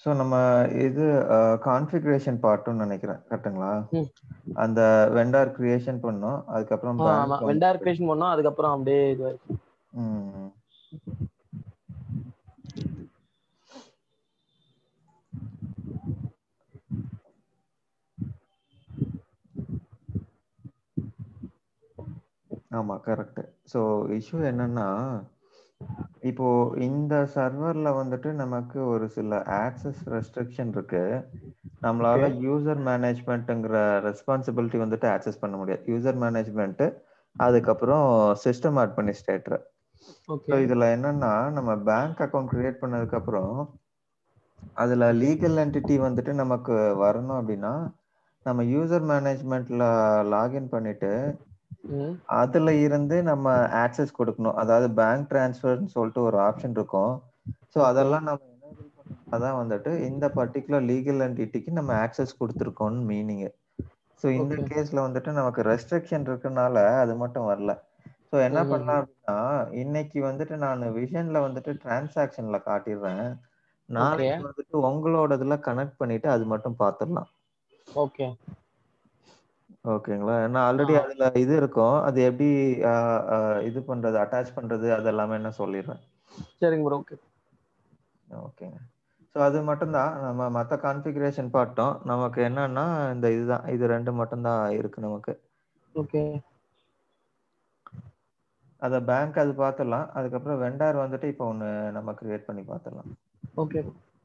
So நம்ம இது configuration பார்ட்டுன்னு நினைக்கிறேன் கரெக்ட்டுங்களா ம். அந்த வெண்டார் கிரியேஷன் பண்ணோம் அதுக்கப்புறம் ஆ, bank ஆமா வந்து- வெண்டார் கிரியேஷன் பண்ணோம் அதுக்கப்புறம் அப்படியே இது ம். ஆமா கரெக்ட் ஸோ இஷ்யூ என்னன்னா இப்போ இந்த சர்வர்ல வந்துட்டு நமக்கு ஒரு சில ஆக்சஸ் ரெஸ்ட்ரிக்ஷன் இருக்கு நம்மளால யூசர் மேனேஜ்மெண்ட்டுங்கிற ரெஸ்பான்சிபிலிட்டி வந்துட்டு ஆக்சஸ் பண்ண முடியாது யூசர் மேனேஜ்மெண்ட் அதுக்கப்புறம் சிஸ்டம் அட்மினிஸ்ட்ரேட்டர் ஓகே ஸோ இதுல என்னன்னா நம்ம பேங்க் அக்கவுண்ட் கிரியேட் பண்ணதுக்கு அப்புறம் அதுல லீகல் என்டிட்டி வந்துட்டு நமக்கு வரணும் அப்படின்னா நம்ம யூசர் மேனேஜ்மெண்ட்ல லாகின் பண்ணிட்டு ம் அதுல இருந்து நம்ம ஆக்சஸ் கொடுக்கணும் அதாவது பேங்க் டிரான்ஸ்ஃபர்னு சொல்லிட்டு ஒரு ஆப்ஷன் இருக்கும் ஸோ Okay. அதெல்லாம் நம்ம எனேபிள் பண்ணாதான் வந்துட்டு இந்த பர்டிகுலர் லீகல் என்டிட்டிக்கு நம்ம ஆக்சஸ் கொடுத்துருக்கோம்னு மீனிங் ஸோ இந்த Okay. கேஸ்ல வந்துட்டு நமக்கு ரெஸ்ட்ரிக்ஷன் இருக்கனால அது மட்டும் வரல ஸோ என்ன ம், ம், பண்ணலாம் அப்படின்னா இன்னைக்கு வந்துட்டு நான் விஷன்ல வந்துட்டு டிரான்சாக்ஷன்ல காட்டிடுறேன் நாளைக்கு வந்துட்டு உங்களோடதுல கனெக்ட் பண்ணிட்டு அது மட்டும் பார்த்துடலாம் ஓகே ஓகேங்களா ஏன்னா ஆல்ரெடி ஆ. அதுல இது இருக்கும் அது எப்படி ஆஹ், ஆஹ், இது பண்றது அட்டாச் பண்றது அது எல்லாமே என்ன சொல்லிடுறேன் சரிங்க ப்ரோ ஓகே ஓகேங்க ஸோ அது மட்டும்தான் நம்ம மற்ற கான்ஃபிகரேஷன் பார்த்தோம் நமக்கு என்னன்னா இந்த இதுதான் இது ரெண்டு மட்டும்தான் இருக்கு நமக்கு ஓகே அதை பேங்க் அது பார்த்துடலாம் அதுக்கப்புறம் வெண்டார் வந்துட்டு இப்போ ஒன்று நம்ம கிரியேட் பண்ணி பார்த்துடலாம் ஓகே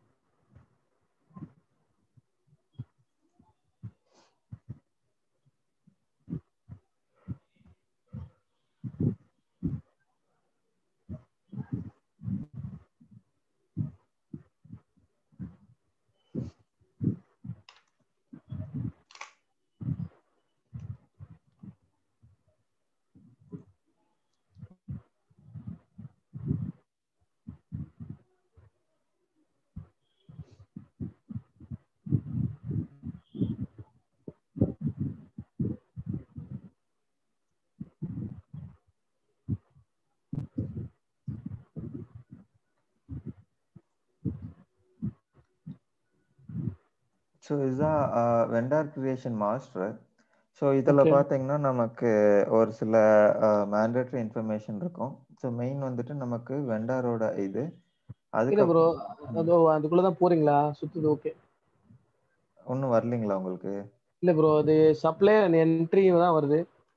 ஸோ இதுதான் வெண்டார் கிரியேஷன் மாஸ்டர் ஸோ இதில் Okay. பார்த்தீங்கன்னா நமக்கு ஒரு சில மேண்டேட்ரி இன்ஃபர்மேஷன் இருக்கும் ஸோ மெயின் வந்துட்டு நமக்கு வெண்டாரோட இது இல்ல ப்ரோ அதுக்கப்புறம் அதோ அதுக்குள்ளதான் போறீங்களா சுத்துது ஓகே ஒன்றும் வரலீங்களா உங்களுக்கு இல்ல ப்ரோ அது சப்ளை என்ட்ரி தான் வருது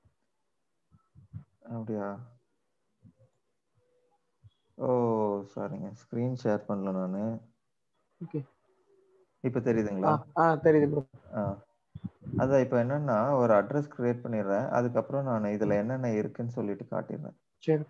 அப்படியா ஓ சாரிங்க ஸ்க்ரீன் ஷேர் பண்ணல நான் ஓகே இப்போ ஆ தெரியுதுங்களா ஆ தெரியுது ப்ரோ ஆ அதான் இப்போ என்னன்னா ஒரு அட்ரஸ் கிரியேட் பண்ணிடுறேன் அதுக்கப்புறம் நான் இதில் என்னென்ன இருக்குன்னு சொல்லிட்டு காட்டிடுறேன் சரி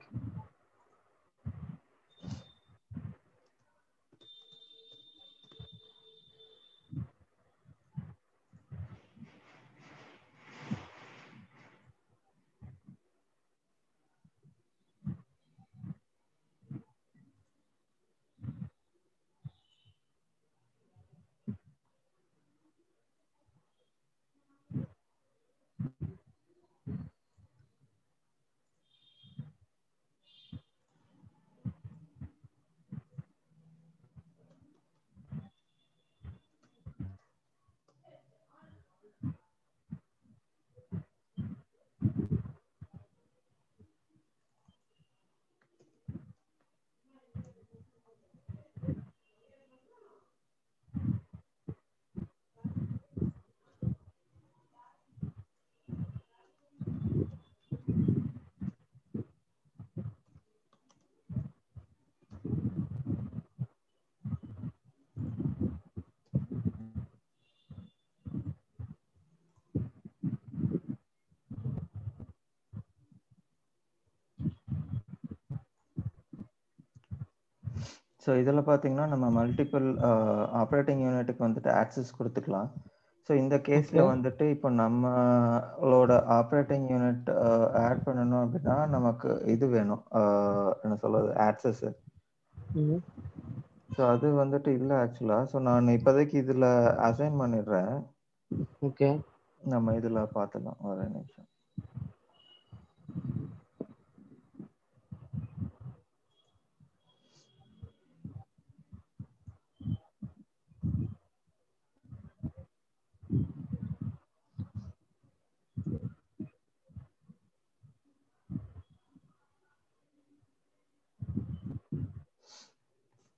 ஸோ இதில் பார்த்தீங்கன்னா நம்ம மல்டிபிள் ஆப்ரேட்டிங் யூனிட்டுக்கு வந்துட்டு ஆக்சஸ் கொடுத்துக்கலாம் ஸோ இந்த கேஸில் Okay. வந்துட்டு இப்போ நம்மளோட ஆப்ரேட்டிங் யூனிட் ஆட் பண்ணணும் அப்படின்னா நமக்கு இது வேணும் ஆஹ் என்ன சொல்றது ஆக்சஸ் ம் ஸோ அது வந்துட்டு இல்லை ஆக்சுவலாக ஸோ நான் இப்போதைக்கு இதில் அசைன் பண்ணிடுறேன் ஓகே நம்ம இதில் பார்த்துக்கலாம் ஒரு நிமிஷம்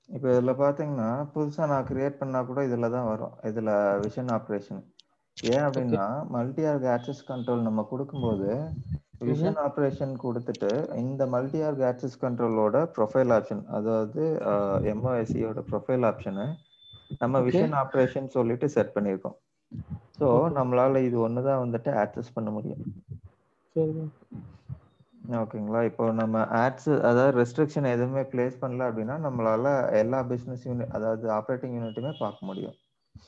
இப்போ இதுல பாத்தீங்கன்னா புதுசா நான் கிரியேட் பண்ணா கூட இதுல தான் வரும் இதுல விஷன் ஆப்ரேஷன் ஏன் அப்படின்னா மல்டி ஆர்க் ஆக்சஸ் கண்ட்ரோல் நம்ம கொடுக்கும்போது விஷன் ஆப்ரேஷன் கொடுத்துட்டு இந்த மல்டி ஆர்க் ஆக்சஸ் கண்ட்ரோலோட ப்ரொஃபைல் ஆப்ஷன் அதாவது எம்ஓஎஸ்சியோட ப்ரொஃபைல் ஆப்ஷனை நம்ம Okay. விஷன் ஆப்ரேஷன் சொல்லிட்டு செட் பண்ணியிருக்கோம் ஸோ Okay. நம்மளால இது ஒன்று தான் வந்துட்டு ஆக்சஸ் பண்ண முடியும் சரி ஓகேங்களா இப்போ நம்ம ஆட்ஸ் அதாவது ரெஸ்ட்ரிக்ஷன் எதுவுமே பிளேஸ் பண்ணல அப்படின்னா நம்மளால எல்லா பிஸ்னஸ் யூனிட் அதாவது ஆப்ரேட்டிங் யூனிட்டுமே பார்க்க முடியும்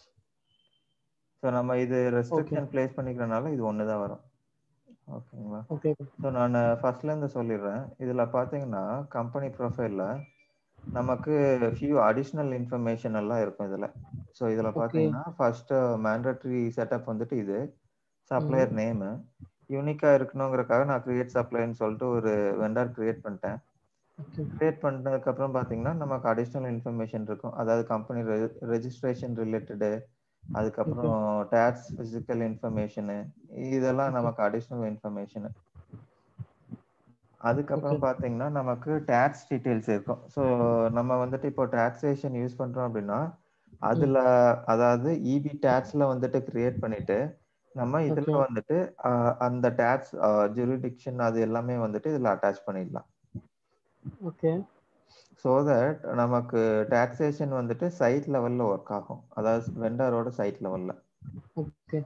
ஸோ நம்ம இது ரெஸ்ட்ரிக்ஷன் பிளேஸ் பண்ணிக்கிறனால இது ஒன்று தான் வரும் ஓகேங்களா ஓகே ஸோ நான் ஃபர்ஸ்ட்லேருந்து சொல்லிடுறேன் இதில் பார்த்தீங்கன்னா கம்பெனி ப்ரொஃபைலில் நமக்கு ஃபியூ அடிஷ்னல் இன்ஃபர்மேஷன் எல்லாம் இருக்கும் இதில் ஸோ இதில் பார்த்தீங்கன்னா ஃபர்ஸ்ட் மேண்டட்ரி செட்டப் வந்துட்டு இது சப்ளையர் நேமு யூனிக்காக இருக்கணுங்கிறக்காக நான் கிரியேட் சப்ளைன்னு சொல்லிட்டு ஒரு வெண்டர் கிரியேட் பண்ணிட்டேன் ஓகே கிரியேட் பண்ணதுக்கப்புறம் பார்த்தீங்கன்னா நமக்கு அடிஷ்னல் இன்ஃபர்மேஷன் இருக்கும் அதாவது கம்பெனி ரெஜிஸ்ட்ரேஷன் ரிலேட்டடு அதுக்கப்புறம் டேக்ஸ் ஃபிசிக்கல் இன்ஃபர்மேஷனு இதெல்லாம் நமக்கு அடிஷ்னல் இன்ஃபர்மேஷனு அதுக்கப்புறம் பார்த்தீங்கன்னா நமக்கு டேக்ஸ் டீட்டெயில்ஸ் இருக்கும் ஸோ நம்ம வந்துட்டு இப்போ டாக்ஸேஷன் யூஸ் பண்றோம் அப்படின்னா அதுல அதாவது இபி டேக்ஸ்ல வந்துட்டு கிரியேட் பண்ணிட்டு நம்ம இதுல Okay. வந்துட்டு அஹ், அந்த டேக்ஸ் ஜூரிடிக்ஷன் அது எல்லாமே வந்துட்டு இதுல அட்டாச் பண்ணிடலாம் ஓகே ஸோ தட் நமக்கு டாக்ஸேஷன் வந்துட்டு சைட் லெவல்ல ஒர்க் ஆகும் அதாவது வெண்டரோட சைட் லெவல்ல ஓகே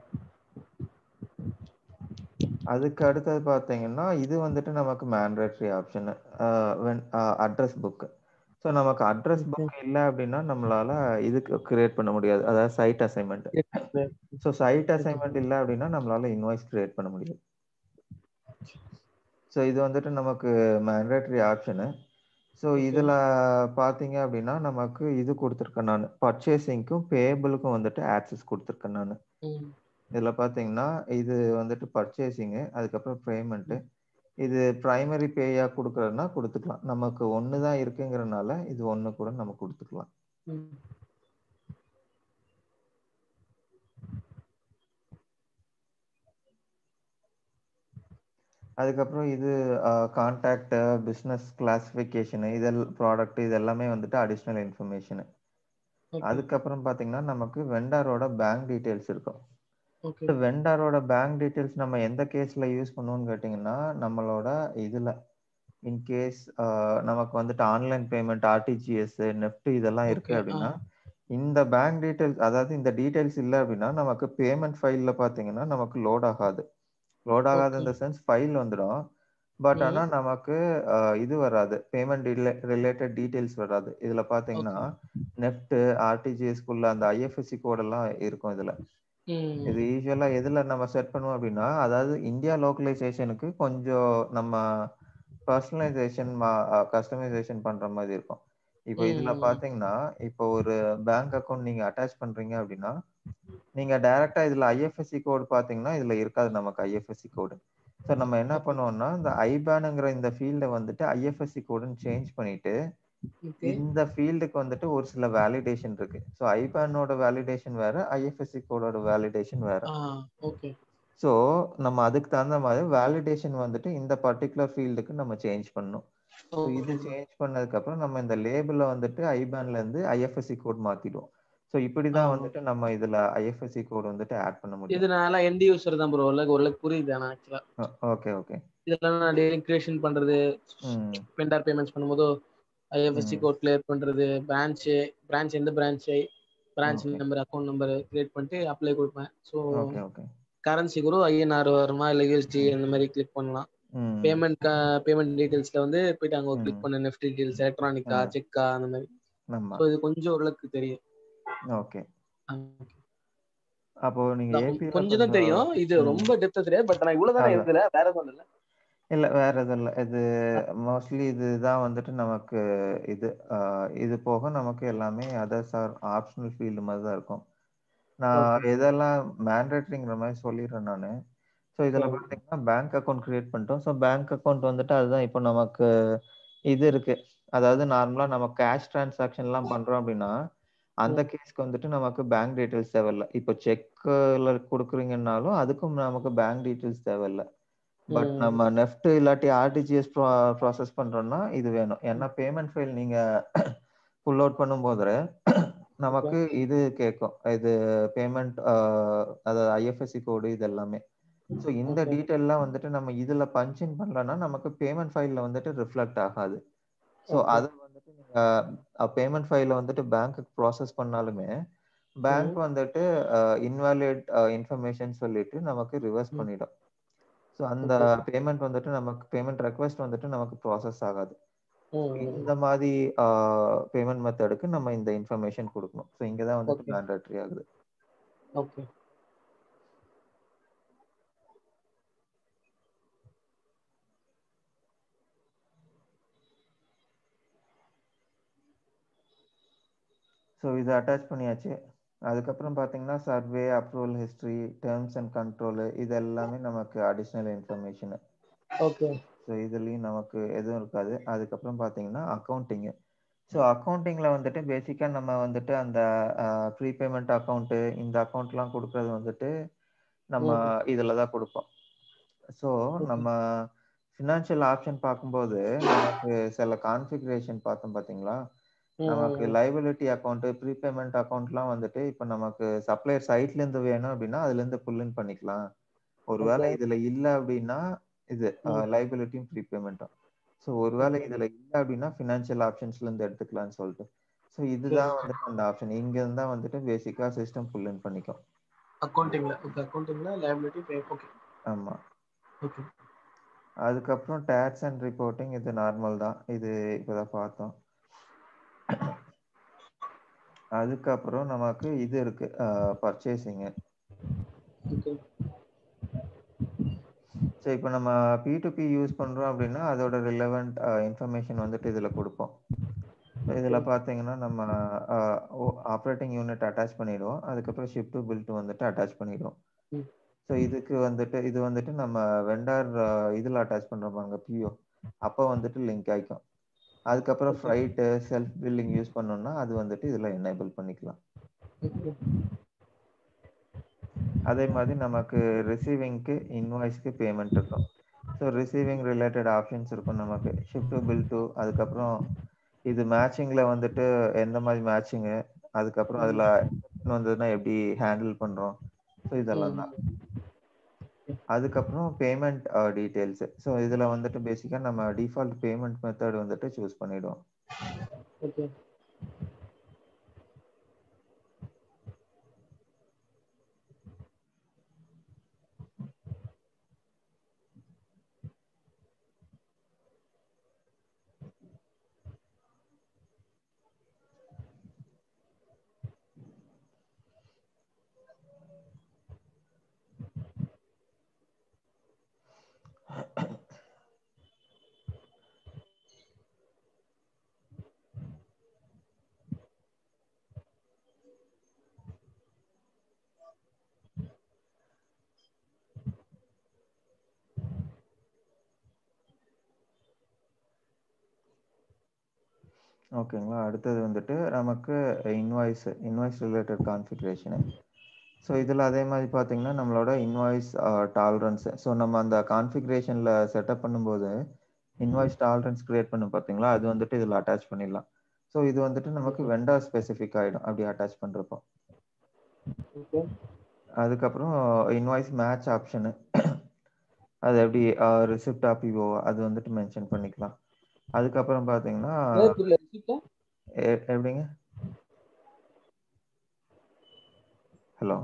அதுக்கு அடுத்தது பார்த்தீங்கன்னா இது வந்துட்டு நமக்கு mandatory option address book so நமக்கு அட்ரஸ் புக் இல்லை அப்படின்னா நம்மளால இதுக்கு கிரியேட் பண்ண முடியாது அதாவது site assignment so site assignment இல்லை அப்படின்னா நம்மளால இன்வாய்ஸ் கிரியேட் பண்ண முடியாது ஸோ இது வந்துட்டு நமக்கு மேண்டேட்ரி ஆப்ஷனு ஸோ இதில் பார்த்தீங்க அப்படின்னா நமக்கு இது கொடுத்துருக்கேன் நான் பர்ச்சேசிங்க்கும் பேபிளுக்கும் வந்துட்டு ஆக்சஸ் கொடுத்துருக்கேன் நான் ம் இதில் பார்த்தீங்கன்னா இது வந்துட்டு பர்ச்சேசிங்கு அதுக்கப்புறம் பேமெண்ட்டு இது ப்ரைமரி பேயாக கொடுக்குறதுனா கொடுத்துக்கலாம் நமக்கு ஒன்று தான் இருக்குங்கிறனால இது ஒன்று கூட நம்ம கொடுத்துக்கலாம் ம் அதுக்கப்புறம் இது கான்டாக்ட் பிஸ்னஸ் கிளாசிஃபிகேஷனு இதெல் ப்ராடக்ட் இது எல்லாமே வந்துட்டு அடிஷ்னல் இன்ஃபர்மேஷனு ஓகே அதுக்கப்புறம் பார்த்தீங்கன்னா நமக்கு வெண்டாரோட பேங்க் டீட்டெயில்ஸ் இருக்கும் ஓகே வெண்டாரோட பேங்க் டீட்டெயில்ஸ் நம்ம எந்த கேஸ்ல யூஸ் பண்ணுவோம்னு கேட்டிங்கன்னா நம்மளோட இதுல இன்கேஸ் நமக்கு வந்துட்டு ஆன்லைன் பேமெண்ட் ஆர்டிஜிஎஸ் நெஃப்ட் இதெல்லாம் இருக்கு Okay, அப்படின்னா இந்த பேங்க் டீட்டெயில்ஸ் அதாவது இந்த டீட்டெயில்ஸ் இல்லை அப்படின்னா நமக்கு பேமெண்ட் ஃபைல்ல பார்த்தீங்கன்னா நமக்கு லோட் ஆகாது லோட் ஆகாது இந்த சென்ஸ் ஃபைல் வந்துடும் பட் ம். ஆனால் நமக்கு அஹ், இது வராது பேமெண்ட் ரிலேட்டட் டீட்டெயில்ஸ் வராது இதுல பார்த்தீங்கன்னா நெஃப்ட் ஆர்டிஜிஎஸ்குள்ள அந்த ஐஎஃப்எஸ்சி கோடெல்லாம் இருக்கும் இதுல ம் இது யூஸ்வலா எதுல நம்ம செட் பண்ணுவோம் அப்படின்னா அதாவது இந்தியா லோக்கலைசேஷனுக்கு கொஞ்சம் நம்ம பர்சனலைசேஷன் கஸ்டமைசேஷன் பண்ற மாதிரி இருக்கும் இப்போ இதுல ம். பாத்தீங்கன்னா இப்போ ஒரு பேங்க் அக்கவுண்ட் நீங்க அட்டாச் பண்றீங்க அப்படின்னா நீங்க டைரக்டா இதுல ஐஎஃப்எஸ்சி கோடு பாத்தீங்கன்னா இதுல இருக்காது நமக்கு ஐஎஃப்எஸ்சி கோடு ஸோ நம்ம என்ன பண்ணுவோம்னா இந்த ஐபேனுங்கிற இந்த ஃபீல்டை வந்துட்டு ஐஎஃப்எஸ்சி கோடுன்னு சேஞ்ச் பண்ணிட்டு ஓகே இந்த ஃபீல்டுக்கு வந்துட்டு ஒரு சில வேலிடேஷன் இருக்கு ஸோ ஐபேனோட வேலிடேஷன் வேற ஐஎஃப்எஸ்சி கோடோட வேலிடேஷன் வேற ஆ ஓகே ஸோ நம்ம அதுக்கு தகுந்த மாதிரி வேலிடேஷன் வந்துட்டு இந்த பர்டிகுலர் ஃபீல்டுக்கு நம்ம சேஞ்ச் பண்ணணும் ஸோ இது சேஞ்ச் பண்ணதுக்கு அப்புறம் நம்ம இந்த லேபிள வந்துட்டு ஐபேன்ல இருந்து ஐஎஃப்எஸ்சி கோட் மாத்திடுவோம் ஸோ இப்படிதான் ஆ. வந்துட்டு நம்ம இதுல ஐஎஃப்எஸ்சி கோட் வந்துட்டு ஆட் பண்ண முடியும் இது நான் எண்ட் யூசர் தான் ப்ரோ ஓரளவுக்கு ஓரளவுக்கு புரியுது ஆனால் ஆக்சுவலா ஓகே ஓகே இதெல்லாம் நான் டெய்லி கிரியேஷன் பண்றது ம் வெண்டார் பேமெண்ட்ஸ் பண்ணும்போது ஐஎஃப்எஸ்சி ம். கோட் கிளியர் பண்றது பிரான்ச் பிரான்ச் எந்த branch branch Okay. Number account number create பண்ணிட்டு அப்ளை கொடுப்பேன் ஸோ ஓகே ஓகே கரன்சி கூட ஐஎன்ஆர் வருமா இல்லை யூஎஸ்டி அந்த மாதிரி கிளிக் பண்ணலாம் ம் பேமெண்ட் பேமெண்ட் டீடைல்ஸ்ல வந்து போயிட்டு அங்க ம். கிளிக் பண்ண நெஃப்ட் டீடைல்ஸ் எலக்ட்ரானிக்கா ஆ. செக்கா அந்த மாதிரி ஆமா ஸோ இது கொஞ்சம் ஓரளவுக்கு தெரியும் ஓகே ஆ. அப்போ நீங்க ஏபி கொஞ்சம் தான் தெரியும் இது ரொம்ப டெப்தா தெரியாது பட் நான் இவ்வளவு தானே அதான். எழுதல வேற எதுவும் இல்ல இல்ல வேற எதுவும் இல்ல இது மோஸ்ட்லி இதுதான் வந்துட்டு நமக்கு இது ஆஹ் இது போக நமக்கு எல்லாமே அதர்ஸ் ஆர் ஆப்ஷனல் ஃபீல்டு மாதிரி தான் இருக்கும் நான் இதெல்லாம் மேண்டேட்ரிங்கிற மாதிரி சொல்லிடுறேன் நான் ஸோ இதில் Okay. பார்த்தீங்கன்னா பேங்க் அக்கௌண்ட் கிரியேட் பண்ணிட்டோம் ஸோ பேங்க் அக்கௌண்ட் வந்துட்டு அதுதான் இப்போ நமக்கு இது இருக்கு அதாவது நார்மலாக நம்ம கேஷ் டிரான்சாக்ஷன்லாம் பண்ணுறோம் அப்படின்னா அந்த கேஸ்க்கு வந்துட்டு நமக்கு பேங்க் டீட்டெயில்ஸ் தேவையில்ல இப்போ செக்கில் கொடுக்குறீங்கன்னாலும் அதுக்கும் நமக்கு பேங்க் டீட்டெயில்ஸ் தேவையில்ல பட் ம். நம்ம நெஃப்ட் இல்லாட்டி ஆர்டிஜிஎஸ் ப்ராசஸ் பண்றோம்னா இது வேணும் ஏன்னா பேமெண்ட் ஃபைல் நீங்க புல் அவுட் பண்ணும்போது நமக்கு இது கேட்கும் இது பேமெண்ட் அதாவது ஐஎஃப்எஸ்சி கோடு இது எல்லாமே ஸோ இந்த Okay. டீட்டெயில்லாம் வந்துட்டு நம்ம இதுல பஞ்சின் பண்ணலன்னா நமக்கு பேமெண்ட் ஃபைல்ல வந்துட்டு ரிஃப்ளெக்ட் ஆகாது ஸோ Okay. அதை வந்துட்டு நீங்க பேமெண்ட் ஃபைல வந்துட்டு பேங்க்குக்கு ப்ராசஸ் பண்ணாலுமே பேங்க் வந்துட்டு இன்வாலிட் இன்ஃபர்மேஷன் சொல்லிட்டு நமக்கு ரிவர்ஸ் ம். பண்ணிடும் ஸோ அந்த பேமெண்ட் வந்துட்டு நமக்கு பேமெண்ட் ரெக்வஸ்ட் வந்துட்டு நமக்கு ப்ராசஸ் ஆகாது ம், ம். இந்த மாதிரி பேமெண்ட் மெத்தடுக்கு நம்ம இந்த இன்ஃபர்மேஷன் கொடுக்கணும் ஸோ இங்கே தான் வந்துட்டு Okay. மேண்டட்ரி ஆகுது ஓகே ஸோ இது அட்டாச் பண்ணியாச்சு அதுக்கப்புறம் பார்த்தீங்கன்னா survey approval history terms and control இது எல்லாமே நமக்கு அடிஷ்னல் இன்ஃபர்மேஷனு ஓகே ஸோ இதுலேயும் நமக்கு எதுவும் இருக்காது அதுக்கப்புறம் பார்த்தீங்கன்னா அக்கௌண்டிங்கு ஸோ அக்கௌண்டிங்கில் வந்துட்டு பேசிக்காக நம்ம வந்துட்டு அந்த ப்ரீபேமெண்ட் அக்கௌண்ட்டு இந்த அக்கௌண்ட்லாம் கொடுக்கறது வந்துட்டு நம்ம இதில் தான் கொடுப்போம் ஸோ நம்ம ஃபினான்ஷியல் ஆப்ஷன் பார்க்கும்போது நமக்கு சில கான்ஃபிகரேஷன் பார்த்தோம் பார்த்தீங்களா நமக்கு லைபிலிட்டி அக்கௌண்ட் ப்ரீபேமெண்ட் அக்கௌண்ட்லாம் வந்துட்டு இப்போ நமக்கு சப்ளையர் சைட்ல இருந்து வேணும் அப்படின்னா அதுல இருந்து புல்லின் பண்ணிக்கலாம் ஒருவேளை Okay. இதுல இல்ல அப்படின்னா இது ம். லைபிலிட்டியும் ப்ரீபேமெண்ட்டும் ஸோ ஒருவேளை இதுல இல்ல அப்படின்னா ஃபினான்ஷியல் ஆப்ஷன்ஸ்ல இருந்து எடுத்துக்கலாம்னு சொல்லிட்டு ஸோ இதுதான் வந்துட்டு அந்த ஆப்ஷன் இங்க இருந்தா வந்துட்டு பேசிக்கா சிஸ்டம் புல்லின் பண்ணிக்கும் அக்கௌண்டிங்ல ஓகே அக்கௌண்டிங்ல லைபிலிட்டி பே ஓகே ஆமா ஓகே அதுக்கப்புறம் டேக்ஸ் அண்ட் ரிப்போர்ட்டிங் இது நார்மல் தான் இது இப்போதான் பார்த்தோம் அதுக்கப்புறம் நமக்கு இது இருக்கு பர்ச்சேசிங்கு ஓகே ஸோ இப்போ நம்ம பி டு பி யூஸ் பண்ணுறோம் அப்படின்னா அதோட ரிலவெண்ட் இன்ஃபர்மேஷன் வந்துட்டு இதில் கொடுப்போம் ஸோ இதில் பார்த்தீங்கன்னா நம்ம ஆப்ரேட்டிங் யூனிட் அட்டாச் பண்ணிடுவோம் அதுக்கப்புறம் ஷிப் டு பில் டு வந்துட்டு அட்டாச் பண்ணிடுவோம் ம். ஸோ இதுக்கு வந்துட்டு இது வந்துட்டு நம்ம வெண்டார் இதில் அட்டாச் பண்ணுறோம் பாருங்க பிஓ அப்போ வந்துட்டு லிங்க் ஆகிக்கும் அதுக்கப்புறம் Okay. Freight self billing use பண்ணோம்னா அது வந்துட்டு இதில் எனேபிள் பண்ணிக்கலாம் ஓகே அதே மாதிரி நமக்கு ரிசீவிங்க்கு இன்வாய்ஸ்க்கு பேமெண்ட் இருக்கும் ஸோ ரிசீவிங் ரிலேட்டட் ஆப்ஷன்ஸ் இருக்கும் நமக்கு ஷிஃப்ட் டு பில் டு அதுக்கப்புறம் இது மேட்சிங்கில் வந்துட்டு எந்த மாதிரி மேட்சிங்கு அதுக்கப்புறம் அதில் வந்ததுன்னா எப்படி ஹேண்டில் பண்ணுறோம் ஸோ இதெல்லாம் தான் அதுக்கப்புறம் பேமெண்ட் டீட்டெயில்ஸ் ஸோ இதில் வந்துட்டு பேசிக்காக நம்ம டிஃபால்ட் பேமெண்ட் மெத்தட் வந்துட்டு சூஸ் பண்ணிடுவோம் ஓகே ஓகேங்களா அடுத்தது வந்துட்டு நமக்கு invoice invoice related configuration so இதில் அதே மாதிரி பார்த்தீங்கன்னா நம்மளோட இன்வாய்ஸ் டாலரன்ஸ் ஸோ நம்ம அந்த கான்ஃபிகரேஷனில் செட்டப் பண்ணும்போது இன்வாய்ஸ் டாலரன்ஸ் கிரியேட் பண்ணும் பார்த்தீங்களா அது வந்துட்டு இதில் அட்டாச் பண்ணிடலாம் ஸோ இது வந்துட்டு நமக்கு வெண்டர் ஸ்பெசிஃபிக் ஆகிடும் அப்படி அட்டாச் பண்ணுறப்போ ஓகே அதுக்கப்புறம் இன்வாய்ஸ் மேட்ச் ஆப்ஷனு அது எப்படி ரிசிப்ட் ஆபிஓ அது வந்துட்டு மென்ஷன் பண்ணிக்கலாம் அதுக்கப்புறம் பார்த்தீங்கன்னா புரியல ரிசிப்டா எ- எப்படிங்க ஹலோ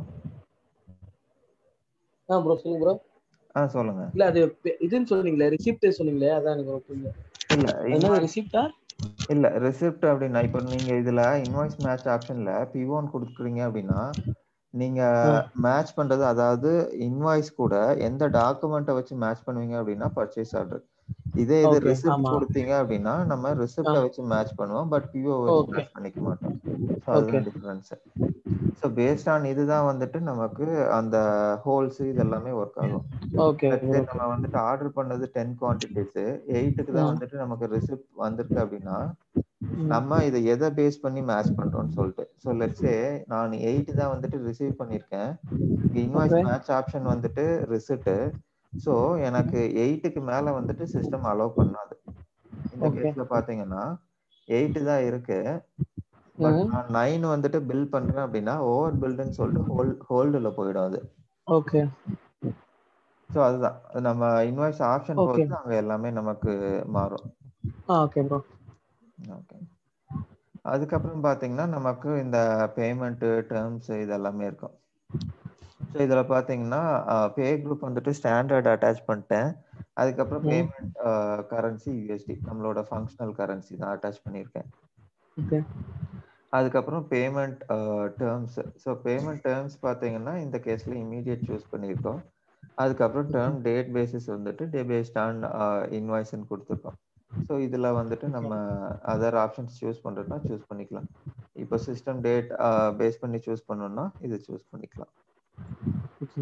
ஆ ப்ரோ சொல்லுங்க ப்ரோ ஆ சொல்லுங்க இல்ல அது பே- இதுன்னு சொன்னீங்களே ரிசிப்ட் சொன்னீங்களே அதான் எனக்கு புரியல இல்ல என்ன invoice- ரிசிப்டா இல்ல ரிசிப்ட் அப்படின்னா இப்போ நீங்க இதுல இன்வாய்ஸ் மேட்ச் ஆப்ஷன்ல பிஓன்னு கொடுக்குறீங்க அப்படின்னா நீங்க ஆ. மேட்ச் பண்றது அதாவது இன்வாய்ஸ் கூட எந்த டாக்குமெண்ட்டை வச்சு மேட்ச் பண்ணுவீங்க அப்படின்னா பர்ச்சேஸ் ஆர்டர் இதே இது Okay, ரிசிப்ட் ஆமா. கொடுத்தீங்க அப்படின்னா நம்ம ரிசிப்டை ஆ. வச்சு மேட்ச் பண்ணுவோம் பட் பிஓ வச்சு Okay. மேட்ச் பண்ணிக்க மாட்டோம் ஸோ Okay. அதுதான் டிஃபரன்ஸ் ஸோ பேஸ்ட் ஆன் இதுதான் வந்துட்டு நமக்கு அந்த ஹோல்ஸ் இது எல்லாமே ஒர்க் ஆகும் ஓகே Let's say நம்ம வந்துட்டு ஆர்டர் பண்ணது டென் குவான்டிட்டிஸ் எயிட்டுக்கு தான் ம். வந்துட்டு நமக்கு ரிசிப்ட் வந்திருக்கு அப்படின்னா நம்ம இதை எதை பேஸ் பண்ணி மேட்ச் பண்றோம்னு சொல்லிட்டு ஸோ லெட்ஸே நான் எயிட் தான் வந்துட்டு ரிசீவ் பண்ணியிருக்கேன் இங்க இன்வாய்ஸ் Okay. மேட்ச் ஆப்ஷன் வந்துட்டு ரிசிப்ட் ஸோ எனக்கு எயிட்டுக்கு மேல வந்துட்டு சிஸ்டம் அலோவ் பண்ணாது இந்த Okay. கேஸ்ல பாத்தீங்கன்னா எயிட் தான் இருக்கு பட் ம் நான் நைன் வந்துட்டு பில் பண்றேன் அப்படின்னா ஓவர் பில்டுன்னு சொல்லிட்டு ஹோல் ஹோல்டுல போயிடும் அது ஓகே ஸோ அதுதான் அது நம்ம இன்வாய்ஸ் ஆப்ஷன் Okay. பொறுத்து அங்க எல்லாமே நமக்கு மாறும் ஆ ஓகே ப்ரோ ஓகே அதுக்கப்புறம் பார்த்தீங்கன்னா நமக்கு இந்த பேமெண்ட்டு டேர்ம்ஸ் இது எல்லாமே இருக்கும் ஸோ இதில் பார்த்தீங்கன்னா பே குரூப் வந்துட்டு ஸ்டாண்டர்ட் அட்டாச் பண்ணிட்டேன் அதுக்கப்புறம் ம். பேமெண்ட் கரன்சி யூஎஸ்டி நம்மளோட ஃபங்க்ஷனல் கரன்சி தான் அட்டாச் பண்ணியிருக்கேன் ஓகே அதுக்கப்புறம் payment terms so payment terms பார்த்தீங்கன்னா இந்த கேஸில் இமீடியட் சூஸ் பண்ணியிருக்கோம் அதுக்கப்புறம் டேர்ம் டேட் பேசிஸ் வந்துட்டு டே பேஸ்ட் ஆன் இன்வாய்ஸ்ன்னு கொடுத்துருக்கோம் ஸோ இதில் வந்துட்டு நம்ம அதர் ஆப்ஷன்ஸ் சூஸ் பண்ணுறதுனா சூஸ் பண்ணிக்கலாம் இப்போ சிஸ்டம் டேட் பேஸ் பண்ணி சூஸ் பண்ணோம்னா இது சூஸ் பண்ணிக்கலாம் ஓகே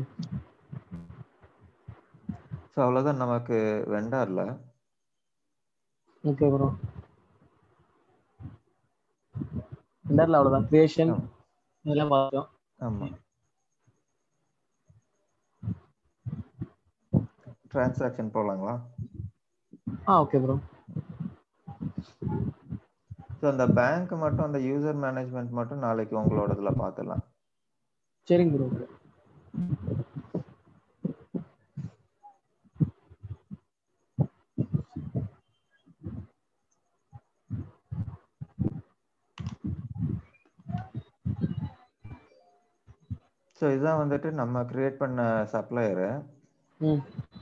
ஸோ அவ்வளோதான் நமக்கு வெண்டாரில் ஓகே ப்ரோ இண்டர்ல அவ்வளவுதான் கிரியேஷன் ஆமா. இதெல்லாம் பார்த்தோம் ஆமாம் டிரான்சாக்ஷன் போகலாங்களா ஆ ஓகே ப்ரோ ஸோ அந்த பேங்க் மட்டும் அந்த யூசர் மேனேஜ்மெண்ட் மட்டும் நாளைக்கு உங்களோட இதில் பார்த்துடலாம் சரிங்க ப்ரோ ஸோ இதுதான் வந்துட்டு நம்ம கிரியேட் பண்ண சப்ளையரு ம்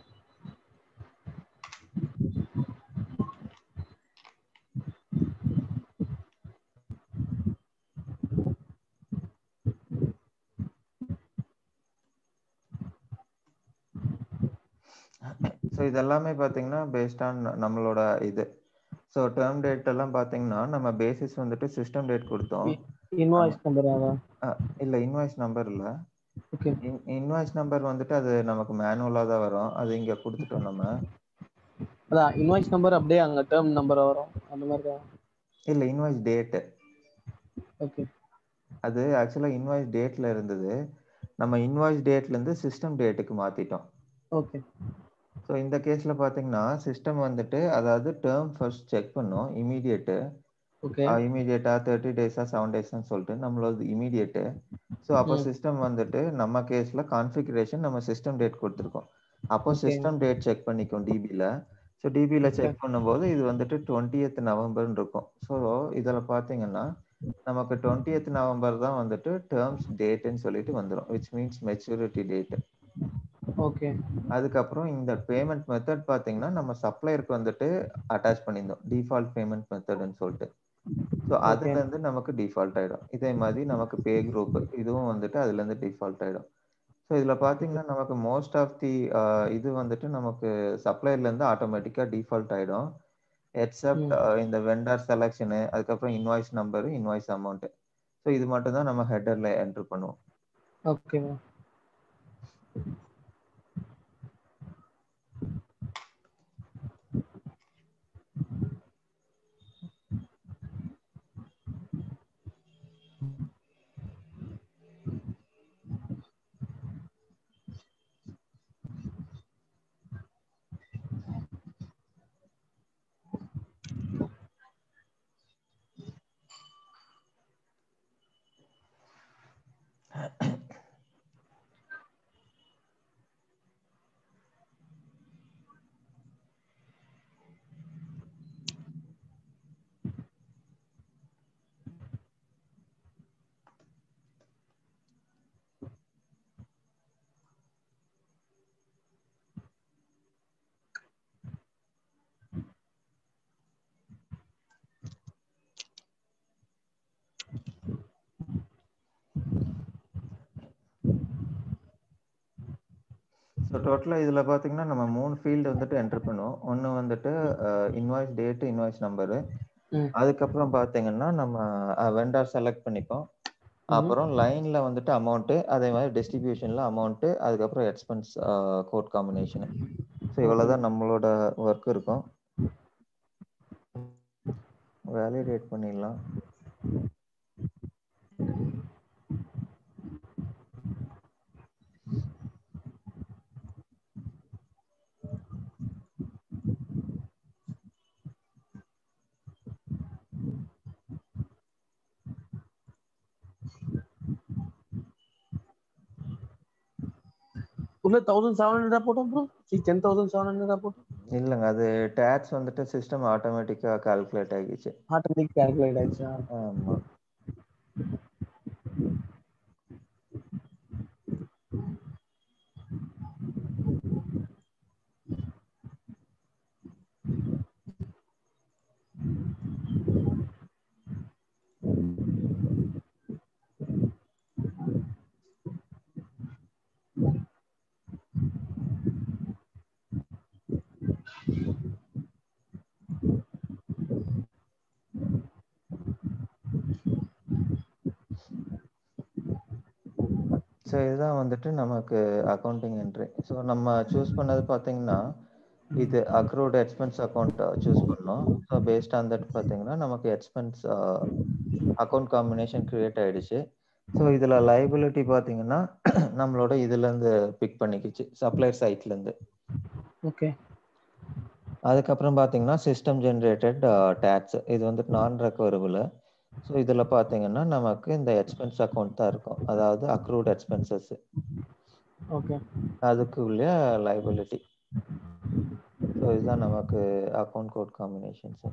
ஸோ இதெல்லாமே பார்த்தீங்கன்னா பேஸ்ட் ஆன் நம்மளோட இது ஸோ டேர்ம் டேட் எல்லாம் பார்த்தீங்கன்னா நம்ம பேசிஸ் வந்துட்டு சிஸ்டம் டேட் கொடுத்தோம் இன்வாய்ஸ் நம்பர் அதான் இல்லை இன்வாய்ஸ் நம்பர் இல்லை ஓகே இன்வாய்ஸ் நம்பர் வந்துட்டு அது நமக்கு மேனுவலாக தான் வரும் அது இங்கே கொடுத்துட்டோம் நம்ம அதான் இன்வாய்ஸ் நம்பர் அப்படியே அங்க டேர்ம் நம்பர் வரும் அந்த மாதிரி தான் இல்லை இன்வாய்ஸ் டேட்டு ஓகே அது ஆக்சுவலாக இன்வாய்ஸ் டேட்டில் இருந்தது நம்ம இன்வாய்ஸ் டேட்லேருந்து சிஸ்டம் டேட்டுக்கு மாற்றிட்டோம் ஓகே ஸோ இந்த கேஸில் பார்த்தீங்கன்னா சிஸ்டம் வந்துட்டு அதாவது டேர்ம் ஃபர்ஸ்ட் செக் பண்ணும் இமீடியட்டு ஓகே இமீடியட்டா தேர்ட்டி டேஸா செவன் டேஸ்னு சொல்லிட்டு நம்மளோட இமீடியட்டு ஸோ அப்போ ம். சிஸ்டம் வந்துட்டு நம்ம கேஸ்ல கான்ஃபிகரேஷன் நம்ம சிஸ்டம் டேட் கொடுத்துருக்கோம் அப்போ Okay. சிஸ்டம் டேட் செக் பண்ணிக்கும் டிபியில் ஸோ டிபியில் Okay. செக் பண்ணும்போது இது வந்துட்டு டுவெண்ட்டியத் நவம்பர்னு இருக்கும் ஸோ இதில் பார்த்தீங்கன்னா நமக்கு டுவெண்ட்டியத் நவம்பர் தான் வந்துட்டு டேர்ம்ஸ் டேட்டுன்னு சொல்லிட்டு வந்துடும் which means maturity date okay அதுக்கப்புறம் இந்த பேமெண்ட் மெத்தட் பார்த்தீங்கன்னா நம்ம சப்ளையருக்கு வந்துட்டு அட்டாச் பண்ணியிருந்தோம் டிஃபால்ட் பேமெண்ட் மெத்தட்னு சொல்லிட்டு ஸோ அதுல இருந்து நமக்கு டிஃபால்ட் ஆயிடும் இதே மாதிரி நமக்கு பே குரூப் இதுவும் வந்துட்டு அதுல இருந்து டிஃபால்ட் ஆயிடும் ஸோ இதுல பாத்தீங்கன்னா நமக்கு மோஸ்ட் ஆஃப் தி இது வந்துட்டு நமக்கு சப்ளையர்ல இருந்து ஆட்டோமேட்டிக்கா டிஃபால்ட் ஆயிடும் எக்ஸப்ட் இந்த வெண்டார் செலெக்ஷனு அதுக்கப்புறம் invoice number invoice amount so இது மட்டும் தான் நம்ம ஹெட்டர்ல என்டர் பண்ணுவோம் ஓகே ஸோ டோட்டலாக இதில் பார்த்தீங்கன்னா நம்ம மூணு ஃபீல்டு வந்துட்டு என்டர் பண்ணுவோம் ஒன்று வந்துட்டு இன்வாய்ஸ் டேட்டு இன்வாய்ஸ் நம்பரு ம். அதுக்கப்புறம் பார்த்தீங்கன்னா நம்ம வெண்டார் செலக்ட் பண்ணிப்போம் அப்புறம் லைன்ல வந்துட்டு அமௌண்ட்டு அதே மாதிரி டிஸ்ட்ரிபியூஷன்ல அமௌண்ட்டு அதுக்கப்புறம் எக்ஸ்பென்ஸ் கோட் காம்பினேஷனு ஸோ இவ்வளோதான் நம்மளோட ஒர்க் இருக்கும் வேலிடேட் பண்ணிடலாம் உள்ள தௌசண்ட் செவன் ஹண்ட்ரட் போட்டோம் ப்ரோ சி டென் தௌசண்ட் செவன் ஹண்ட்ரட் போட்டோம் இல்லைங்க அது டேக்ஸ் வந்துட்டு சிஸ்டம் ஆட்டோமேட்டிக்காக கால்குலேட் ஆகிடுச்சு ஆட்டோமேட்டிக் கால்குலேட் ஆயிடுச்சா ஆமாம் ஸோ இதுதான் வந்துட்டு நமக்கு அக்கௌண்டிங் என்ட்ரி ஸோ நம்ம சூஸ் பண்ணது பார்த்தீங்கன்னா இது அக்ரூட் எக்ஸ்பென்ஸ் அக்கௌண்ட் சூஸ் பண்ணோம் ஸோ பேஸ்ட் ஆன் தட் பார்த்தீங்கன்னா நமக்கு எக்ஸ்பென்ஸ் அக்கௌண்ட் காம்பினேஷன் கிரியேட் ஆயிடுச்சு ஸோ இதில் லைபிலிட்டி பார்த்தீங்கன்னா நம்மளோட இதுலேருந்து பிக் பண்ணிக்கிச்சு சப்ளையர் சைட்லேருந்து ஓகே அதுக்கப்புறம் பார்த்தீங்கன்னா சிஸ்டம் ஜென்ரேட்டட் டேக்ஸ் இது வந்துட்டு நான் ரெக்கவரபிள் ஸோ இதில் பார்த்தீங்கன்னா நமக்கு இந்த எக்ஸ்பென்ஸ் அக்கௌண்ட் தான் இருக்கும் அதாவது அக்ரூட் எக்ஸ்பென்சஸ் ஓகே அதுக்கு உள்ள லைபிலிட்டி ஸோ இதுதான் நமக்கு அக்கௌண்ட் கோட் காம்பினேஷன்ஸ்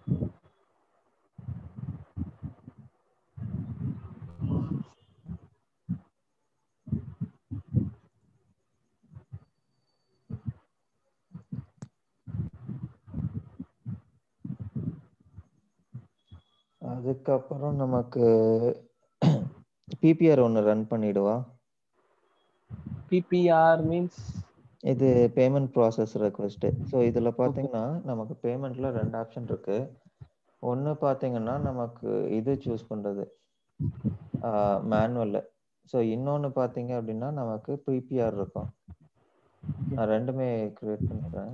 அதுக்கப்புறம் நமக்கு பிபிஆர் ஒன்று ரன் பண்ணிடுவா பிபிஆர் மீன்ஸ் இது பேமெண்ட் ப்ராசஸ் ரெக்வெஸ்ட் ஸோ இதில் பார்த்தீங்கன்னா நமக்கு பேமெண்ட்ல ரெண்டு ஆப்ஷன் இருக்கு ஒன்று பார்த்தீங்கன்னா நமக்கு இது சூஸ் பண்ணுறது மேனுவல் ஸோ இன்னொன்று பார்த்தீங்க அப்படின்னா நமக்கு பிபிஆர் இருக்கும் நான் ரெண்டுமே கிரியேட் பண்ணிடுறேன்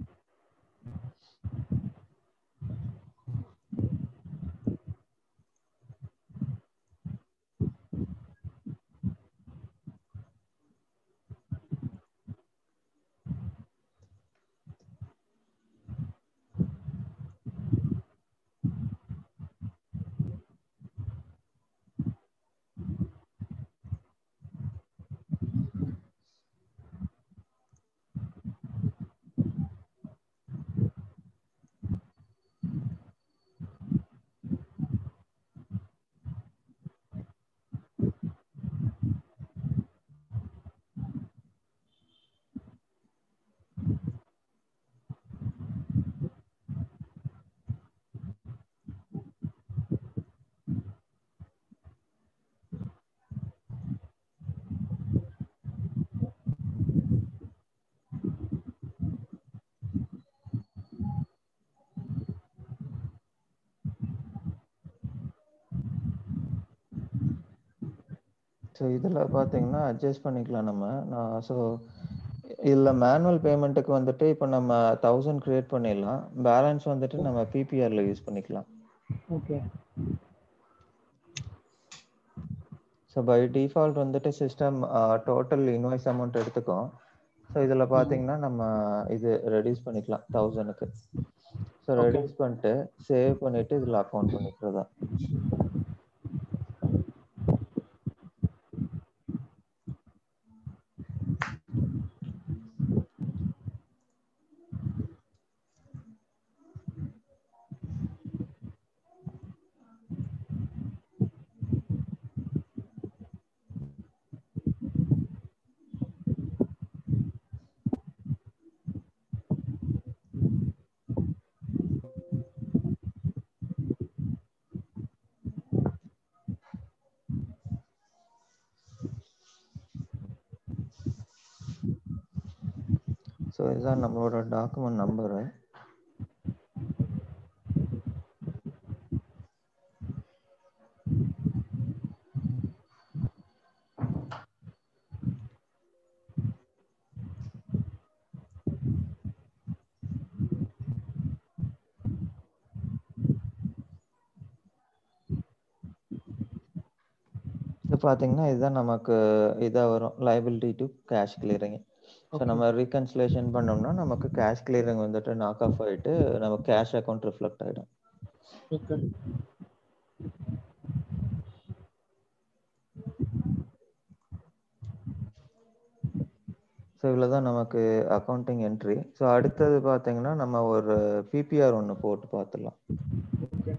ஸோ இதில் பார்த்தீங்கன்னா அட்ஜஸ்ட் பண்ணிக்கலாம் நம்ம நான் ஸோ இதில் மேனுவல் பேமெண்ட்டுக்கு வந்துட்டு இப்போ நம்ம தௌசண்ட் க்ரியேட் பண்ணிடலாம் பேலன்ஸ் வந்துட்டு நம்ம பிபிஆரில் யூஸ் பண்ணிக்கலாம் ஓகே ஸோ பை டிஃபால்ட் வந்துட்டு சிஸ்டம் டோட்டல் இன்வாய்ஸ் அமௌண்ட் எடுத்துக்கும் ஸோ இதில் பார்த்தீங்கன்னா நம்ம இது ரெடியூஸ் பண்ணிக்கலாம் தௌசண்ட்க்கு ஸோ ரெடியூஸ் பண்ணிட்டு சேவ் பண்ணிட்டு இதில் அக்கௌண்ட் பண்ணிக்கிறதா ஸோ இதுதான் நம்மளோட டாக்குமெண்ட் நம்பரு இது பார்த்தீங்கன்னா இதுதான் நமக்கு இதாக வரும் liability to cash clearing so நம்ம ரீகன்சிலேஷன் பண்ணோம்னா நமக்கு கேஷ் கிளியரிங் வந்துட்டு நாக் ஆஃப் ஆகிட்டு நம்ம கேஷ் அக்கௌண்ட் ரிஃப்ளெக்ட் ஆகிடும் ஓகே ஸோ இவ்வளோ தான் நமக்கு அக்கௌண்டிங் என்ட்ரி ஸோ அடுத்தது பார்த்தீங்கன்னா நம்ம ஒரு பிபிஆர் ஒன்று போட்டு பார்த்துடலாம் ஓகே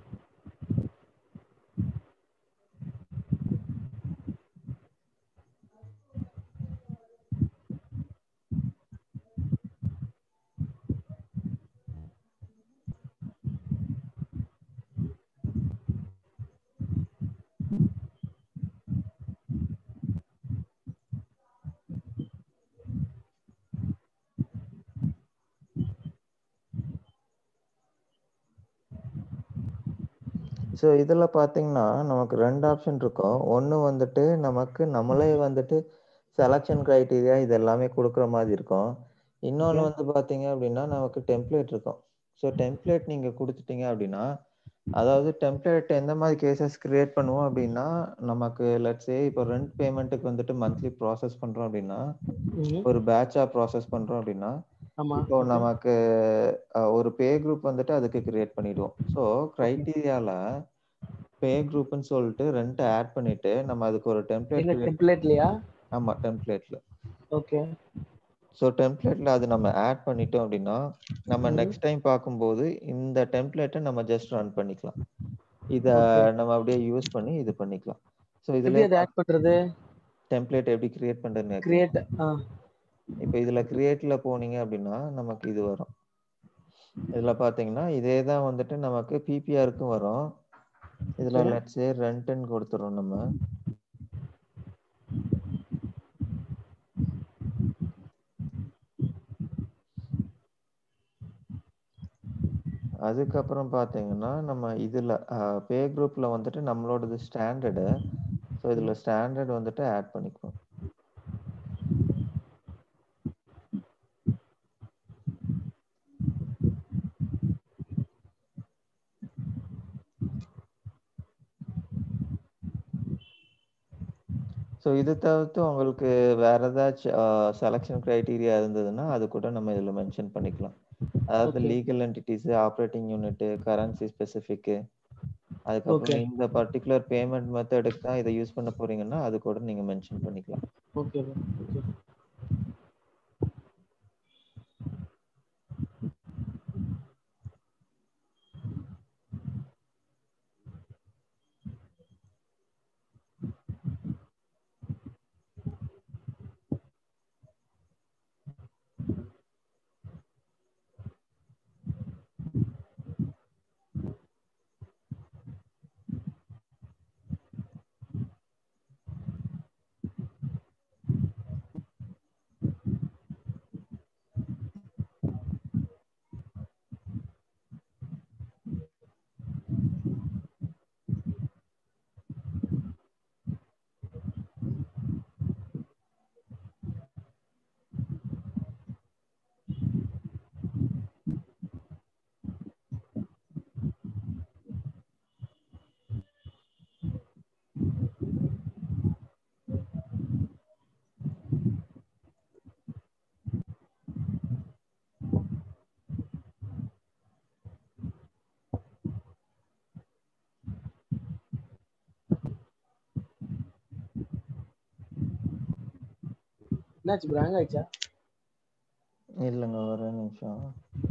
ஸோ இதில் பார்த்தீங்கன்னா நமக்கு ரெண்டு ஆப்ஷன் இருக்கும் ஒன்று வந்துட்டு நமக்கு நம்மளே வந்துட்டு செலெக்ஷன் க்ரைட்டீரியா இது எல்லாமே கொடுக்குற மாதிரி இருக்கும் இன்னொன்று Okay. வந்து பார்த்தீங்க அப்படின்னா நமக்கு டெம்ப்ளேட் இருக்கும் ஸோ டெம்ப்ளேட் நீங்கள் கொடுத்துட்டீங்க அப்படின்னா அதாவது டெம்ப்ளேட் எந்த மாதிரி கேசஸ் கிரியேட் பண்ணுவோம் அப்படின்னா நமக்கு லட்ஸே இப்போ ரெண்ட் பேமெண்ட்டுக்கு வந்துட்டு மந்த்லி ப்ராசஸ் பண்ணுறோம் அப்படின்னா ம் ஒரு பேட்சாக ப்ராசஸ் பண்ணுறோம் அப்படின்னா ஆமா இப்போ okay. நமக்கு அஹ், ஒரு பே குரூப் வந்துட்டு அதுக்கு கிரியேட் பண்ணிடுவோம் ஸோ க்ரைட்டீரியால பே குரூப்னு சொல்லிட்டு ரெண்ட் ஆட் பண்ணிட்டு நம்ம அதுக்கு ஒரு டெம்ப்ளேட் எங்க டெம்ப்ளேட்லயா ஆமா டெம்ப்ளேட்ல ஓகே ஸோ டெம்ப்ளேட்ல அது நம்ம ஆட் பண்ணிட்டோம் அப்படின்னா நம்ம ம். நெக்ஸ்ட் டைம் பார்க்கும்போது இந்த டெம்ப்ளேட்டை நம்ம ஜஸ்ட் ரன் பண்ணிக்கலாம் இத Okay. நம்ம அப்படியே யூஸ் பண்ணி இது பண்ணிக்கலாம் ஸோ எப்படி இதுல அதை ஆட் பண்றது டெம்ப்ளேட் எப்படி கிரியேட் பண்றதுன்னு கிரியேட் ஆ இப்போ இதுல கிரியேட்ல போனீங்க அப்படின்னா நமக்கு இது வரும் இதுல பாத்தீங்கன்னா இதே தான் வந்துட்டு நமக்கு பிபிஆருக்கும் வரும் இதுல Okay. லட்சே ரெண்ட்னு கொடுத்துறோம் நம்ம அதுக்கப்புறம் பாத்தீங்கன்னா நம்ம இதுல பே குரூப்ல வந்துட்டு நம்மளோடது ஸ்டாண்டர்டு ஸோ இதுல ஸ்டாண்டர்ட் வந்துட்டு ஆட் பண்ணிக்குவோம் ஸோ இது தவிர்த்து உங்களுக்கு வேற ஏதாச்சும் செலெக்ஷன் க்ரைட்டீரியா இருந்ததுன்னா அது கூட நம்ம இதில் மென்ஷன் பண்ணிக்கலாம் அதாவது Okay. Legal entities operating unit currency specific அதுக்கப்புறம் Okay. இந்த பர்டிகுலர் பேமெண்ட் மெத்தடுக்கு தான் இதை யூஸ் பண்ண போறீங்கன்னா அது கூட நீங்க மென்ஷன் பண்ணிக்கலாம் ஓகே ஓகே என்னாச்சு ப்ரோ ஹேங் ஆயிடுச்சா இல்லைங்க ஒரு நிமிஷம்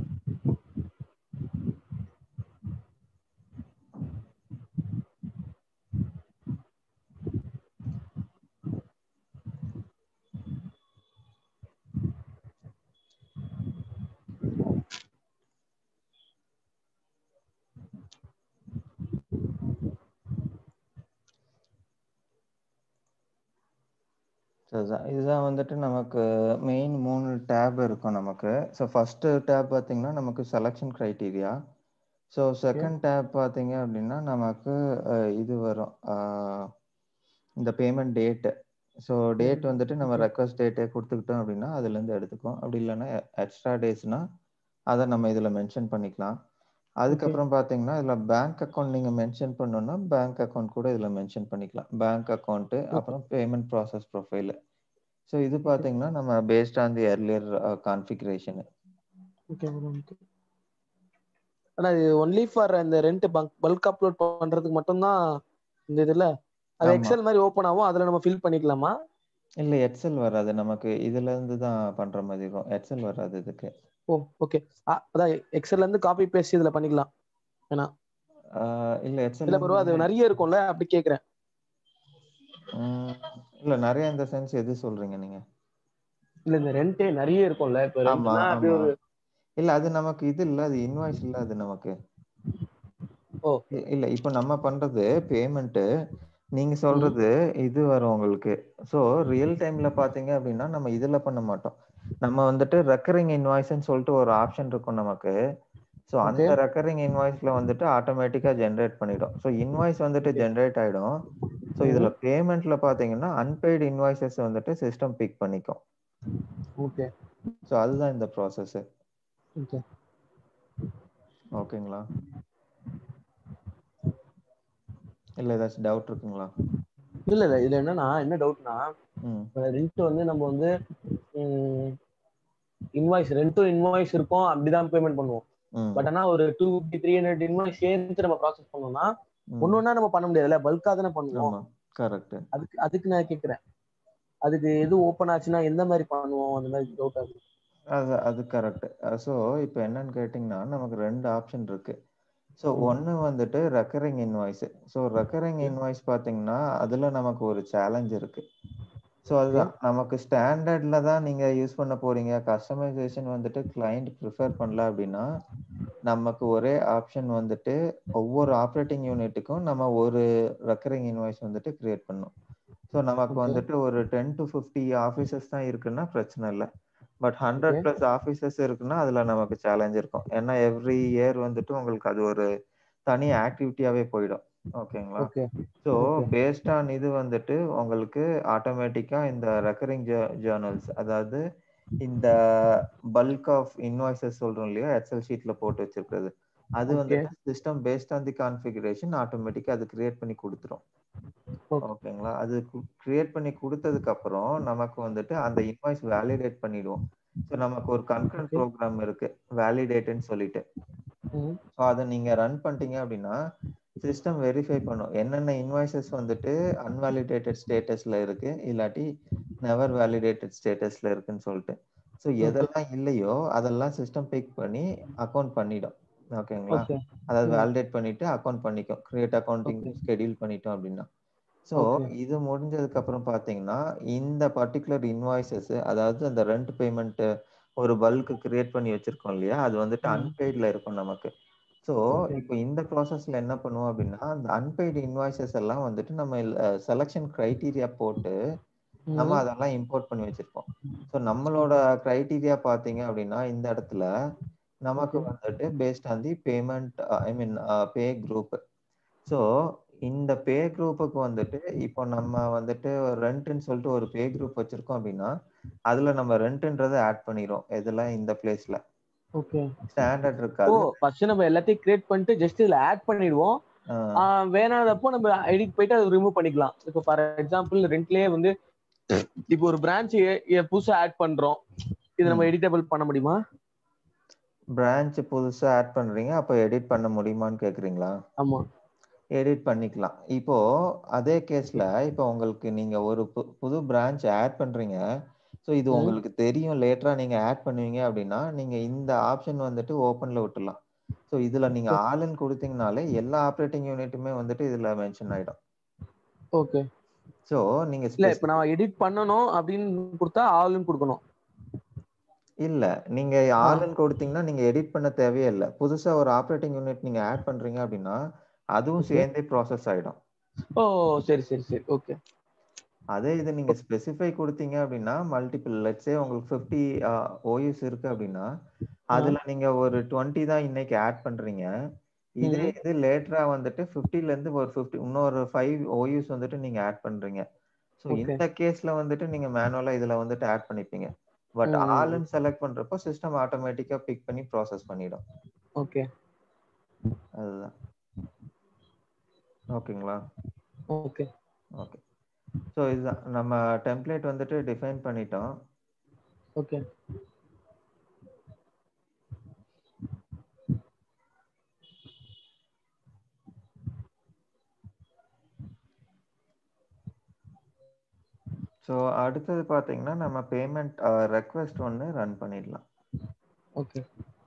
So, இதுதான் இதுதான் வந்துட்டு நமக்கு மெயின் மூணு டேப் இருக்கும் நமக்கு ஸோ ஃபர்ஸ்ட் டேப் பார்த்தீங்கன்னா நமக்கு selection criteria so second tab பார்த்தீங்க அப்படின்னா நமக்கு அஹ், இது வரும் அஹ், இந்த பேமெண்ட் டேட்டு ஸோ டேட் வந்துட்டு நம்ம okay. ரெக்வஸ்ட் டேட்டே கொடுத்துக்கிட்டோம் அப்படின்னா அதுலேருந்து எடுத்துக்கும் அப்படி இல்லைன்னா எக்ஸ்ட்ரா டேஸ்னா அதை நம்ம இதில் மென்ஷன் பண்ணிக்கலாம் அதுக்கப்புறம் பார்த்தீங்கன்னா இதில் பேங்க் அக்கௌண்ட் நீங்கள் மென்ஷன் பண்ணணும்னா பேங்க் அக்கௌண்ட் கூட இதில் மென்ஷன் பண்ணிக்கலாம் பேங்க் அக்கௌண்ட்டு அப்புறம் பேமெண்ட் ப்ராசஸ் ப்ரொஃபைல் ஸோ இது பார்த்தீங்கன்னா நம்ம based on the earlier configuration okay bro okay ஆனா இது ஒன்லி ஃபார் இந்த ரெண்ட் பங்க் பல்க் அப்லோட் பண்றதுக்கு மட்டும்தான் இந்த இதுல அது ஆமா. எக்ஸல் மாதிரி ஓபன் ஆகும் அதுல நம்ம ஃபில் பண்ணிக்கலாமா இல்ல எக்ஸல் வராது நமக்கு இதுல இருந்து தான் பண்ற மாதிரி இருக்கும் எக்ஸல் வராது இதுக்கு ஓ ஓகே அதான் எக்ஸல்ல இருந்து காப்பி பேஸ்ட் இதுல பண்ணிக்கலாம் ஏன்னா ஆஹ் இல்ல எக்ஸல் இல்ல ப்ரோ அது நிறைய இருக்கும்ல அப்படி கேக்குறேன் இல்ல நிறைய இந்த சென்ஸ் எது சொல்றீங்க நீங்க இல்ல இந்த ரெண்டே நிறைய இருக்கும்ல இப்ப ஆமா ரெண்ட்னா அப்படி ஆமா ஒரு இல்ல அது நமக்கு இது இல்ல அது இன்வாய்ஸ் இல்ல அது நமக்கு ஓ இ- இல்ல இப்போ நம்ம பண்றது பேமெண்ட் நீங்க சொல்றது இது வரும் உங்களுக்கு சோ ரியல் டைம்ல பாத்தீங்க அப்படின்னா நம்ம இதுல பண்ண மாட்டோம் நம்ம வந்துட்டு ரெக்கரிங் இன்வாய்ஸ்ன்னு சொல்லிட்டு ஒரு ஆப்ஷன் இருக்கும் நமக்கு சோ அந்த Okay. ரெக்கரிங் இன்வாய்ஸ்ல வந்துட்டு ஆட்டோமேட்டிக்கா ஜென்ரேட் பண்ணிடும் சோ இன்வாய்ஸ் வந்துட்டு ஜென்ரேட் ஆயிடும் சோ இதுல பேமெண்ட்ல பாத்தீங்கன்னா அன்பெய்டு இன்வாய்சஸ் வந்துட்டு சிஸ்டம் பிக் பண்ணிக்கும் ஓகே சோ அதுதான் இந்த ப்ராசஸ் ஓகே ஓகேங்களா இல்ல ஏதாச்சும் டவுட் இருக்குங்களா இல்ல இல்ல இதுல என்னன்னா என்ன டவுட்னா ம் ரெண்ட் வந்து நம்ம வந்து இன்வாய்ஸ் ரெண்டும் இன்வாய்ஸ் இருக்கும் அப்படிதான் பேமெண்ட் பண்ணுவோம் ம் பட் ஆனா ஒரு two fifty three hundred invoice சேர்த்து நம்ம ப்ராசஸ் பண்ணோம்னா ம். ஒண்ணு ஒண்ணா நம்ம பண்ண முடியாதுல்ல பல்கா தானே பண்ணுவோம் ஆமா கரெக்ட் அதுக்கு அதுக்கு நான் கேக்குறேன் அதுக்கு எது ஓப்பன் ஆச்சுன்னா எந்த மாதிரி பண்ணுவோம் அந்த மாதிரி டவுட் ஆகுது அது அது கரெக்ட் ஸோ இப்போ என்னன்னு கேட்டிங்கன்னா நமக்கு ரெண்டு ஆப்ஷன் இருக்கு ஸோ ம். ஒன்று வந்துட்டு recurring invoice so recurring invoice பார்த்தீங்கன்னா அதில் நமக்கு ஒரு சேலஞ்ச் இருக்கு ஸோ அதுதான் நமக்கு ஸ்டாண்டர்ட்ல தான் நீங்க யூஸ் பண்ண போறீங்க கஸ்டமைசேஷன் வந்துட்டு கிளைண்ட் ப்ரிஃபர் பண்ணல அப்படின்னா நமக்கு ஒரே ஆப்ஷன் வந்துட்டு ஒவ்வொரு ஆப்ரேட்டிங் யூனிட்டுக்கும் நம்ம ஒரு ரெக்கரிங் இன்வாய்ஸ் வந்துட்டு கிரியேட் பண்ணணும் ஸோ நமக்கு Okay. வந்துட்டு ஒரு டென் டு ஃபிஃப்டி ஆஃபீஸஸ் தான் இருக்குன்னா பிரச்சனை இல்லை but hundred Okay. Plus officers இருக்குன்னா அதுல நமக்கு சேலஞ்ச் இருக்கும் ஏன்னா எவ்ரி இயர் வந்துட்டு உங்களுக்கு அது ஒரு தனி ஆக்டிவிட்டியாவே போயிடும் ஓகேங்களா okay so Okay. Based on இது வந்துட்டு உங்களுக்கு ஆட்டோமேட்டிக்கா இந்த ரெக்கரிங் ஜேர்னல்ஸ் அதாவது இந்த பல்க் ஆஃப் இன்வாய்சஸ் சொல்றோம் இல்லையா எக்ஸல் ஷீட்ல போட்டு வச்சிருக்கிறது அது Okay. வந்துட்டு system based on the configuration ஆட்டோமேட்டிக்கா அது கிரியேட் பண்ணி கொடுத்துரும் Okay. ஓகேங்களா அது கிரியேட் பண்ணி கொடுத்ததுக்கு அப்புறம் நமக்கு வந்துட்டு அந்த இன்வாய்ஸ் வேலிடேட் பண்ணிடுவோம் ஸோ நமக்கு ஒரு கன்கரண்ட் Okay. ப்ரோக்ராம் இருக்கு வேலிடேட்னு சொல்லிட்டு ம். ஸோ அதை நீங்க ரன் பண்ணிட்டீங்க அப்படின்னா சிஸ்டம் வெரிஃபை பண்ணும் என்னென்ன இன்வாய்சஸ் வந்துட்டு அன்வேலிடேட்டட் ஸ்டேட்டஸ்ல இருக்கு இல்லாட்டி நெவர் வேலிடேட்டட் ஸ்டேட்டஸ்ல இருக்குன்னு சொல்லிட்டு ஸோ எதெல்லாம் இல்லையோ அதெல்லாம் சிஸ்டம் பிக் பண்ணி அக்கௌண்ட் பண்ணிடும் ஓகேங்களா Okay. அதாவது ம். வேலிடேட் பண்ணிட்டு அக்கௌண்ட் பண்ணிக்கும் கிரியேட் அக்கௌண்டிங் Okay. ஸ்கெடியூல் பண்ணிட்டோம் அப்படின்னா ஸோ Okay. இது முடிஞ்சதுக்கு அப்புறம் பாத்தீங்கன்னா இந்த பர்டிகுலர் இன்வாய்சஸ் அதாவது அந்த ரெண்ட் பேமெண்ட் ஒரு பல்க் கிரியேட் பண்ணி வச்சிருக்கோம் இல்லையா அது வந்துட்டு ம். அன்பெய்ட்ல இருக்கும் நமக்கு ஸோ Okay. இப்போ இந்த ப்ராசஸ்ல என்ன பண்ணுவோம் அப்படின்னா அந்த அன்பெய்டு இன்வாய்சஸ் எல்லாம் வந்துட்டு நம்ம செலெக்ஷன் கிரைட்டீரியா போட்டு நம்ம ம். அதெல்லாம் இம்போர்ட் பண்ணி வச்சிருப்போம் ஸோ நம்மளோட கிரைட்டீரியா பாத்தீங்க அப்படின்னா இந்த இடத்துல நமக்கு Okay. வந்துட்டு based on the payment I mean pay group so இந்த பே குரூப்புக்கு வந்துட்டு இப்போ நம்ம வந்துட்டு ரெண்ட்னு சொல்லிட்டு ஒரு பே குரூப் வச்சிருக்கோம் அப்படின்னா அதுல நம்ம ரெண்ட்ன்றதை ஆட் பண்ணிடுவோம் இதெல்லாம் இந்த பிளேஸ்ல ஓகே ஸ்டாண்டர்ட் ஓ இருக்காது ஃபர்ஸ்ட் நம்ம எல்லாத்தையும் கிரியேட் பண்ணிட்டு ஜஸ்ட் இதுல ஆட் பண்ணிடுவோம் ஆஹ் ஆஹ் வேணாதப்போ நம்ம எடிட் போயிட்டு அதை ரிமூவ் பண்ணிக்கலாம் இப்போ ஃபார் எக்ஸாம்பிள் ரெண்ட்லயே வந்து இப்போ ஒரு பிரான்ச் புதுசா ஆட் பண்றோம் இது நம்ம ம். எடிட்டபிள் பண்ண முடியுமா பிரான்ச் புதுசா ஆட் பண்றீங்க அப்போ எடிட் பண்ண முடியுமான்னு கேக்குறீங்களா ஆமா எடிட் பண்ணிக்கலாம் இப்போ அதே கேஸ்ல இப்போ உங்களுக்கு நீங்க ஒரு பு- புது பிரான்ச் ஆட் பண்றீங்க ஸோ இது ம். உங்களுக்கு தெரியும் லேட்டரா நீங்க ஆட் பண்ணுவீங்க அப்படின்னா நீங்க இந்த ஆப்ஷன் வந்துட்டு ஓப்பன்ல விட்டுலாம் ஸோ இதுல நீங்க ஆளுன்னு கொடுத்தீங்கனாலே எல்லா ஆப்ரேட்டிங் யூனிட்டுமே வந்துட்டு இதுல மென்ஷன் ஆயிடும் ஓகே ஸோ நீங்க இல்ல இப்ப specific- நான் எடிட் பண்ணணும் அப்படின்னு கொடுத்தா ஆளுன்னு கொடுக்கணும் இல்ல நீங்க ஆளுன்னு கொடுத்தீங்கன்னா நீங்க எடிட் பண்ண தேவையே இல்லை புதுசா ஒரு ஆப்ரேட்டிங் யூனிட் நீங்க ஆட் பண்றீங்க அப்படின்னா அதுவும் Okay. சேர்ந்தே ப்ராசஸ் ஆயிடும் ஓ சரி சரி சரி ஓகே அதே இது நீங்க ஸ்பெசிஃபை கொடுத்தீங்க அப்படின்னா மல்டிபிள் லெட்ஸே உங்களுக்கு ஃபிஃப்டி ஓயூஸ் இருக்கு அப்படின்னா அதுல நீங்க ஒரு டுவெண்ட்டி தான் இன்னைக்கு ஆட் பண்றீங்க இதே ம். இது லேட்டரா வந்துட்டு 50 ல இருந்து ஒரு ஃபிஃப்டி இன்னொரு ஃபைவ் ஓயூஸ் வந்துட்டு நீங்க ஆட் பண்றீங்க ஸோ Okay. இந்த கேஸ்ல வந்துட்டு நீங்க மேனுவலா இதுல வந்துட்டு ஆட் பண்ணிப்பீங்க பட் ம், ம், ம். ஆளுன்னு செலக்ட் பண்றப்போ சிஸ்டம் ஆட்டோமேட்டிக்கா பிக் பண்ணி ப்ராசஸ் பண்ணிடும் ஓகே அதுதான் ஓகேங்களா ஓகே ஓகே ஸோ இதுதான் நம்ம டெம்ப்ளேட் வந்துட்டு டிஃபைன் பண்ணிட்டோம் ஓகே ஸோ அடுத்தது பார்த்தீங்கன்னா நம்ம பேமெண்ட் ரெக்வெஸ்ட் ஒன்று ரன் பண்ணிடலாம் ஓகே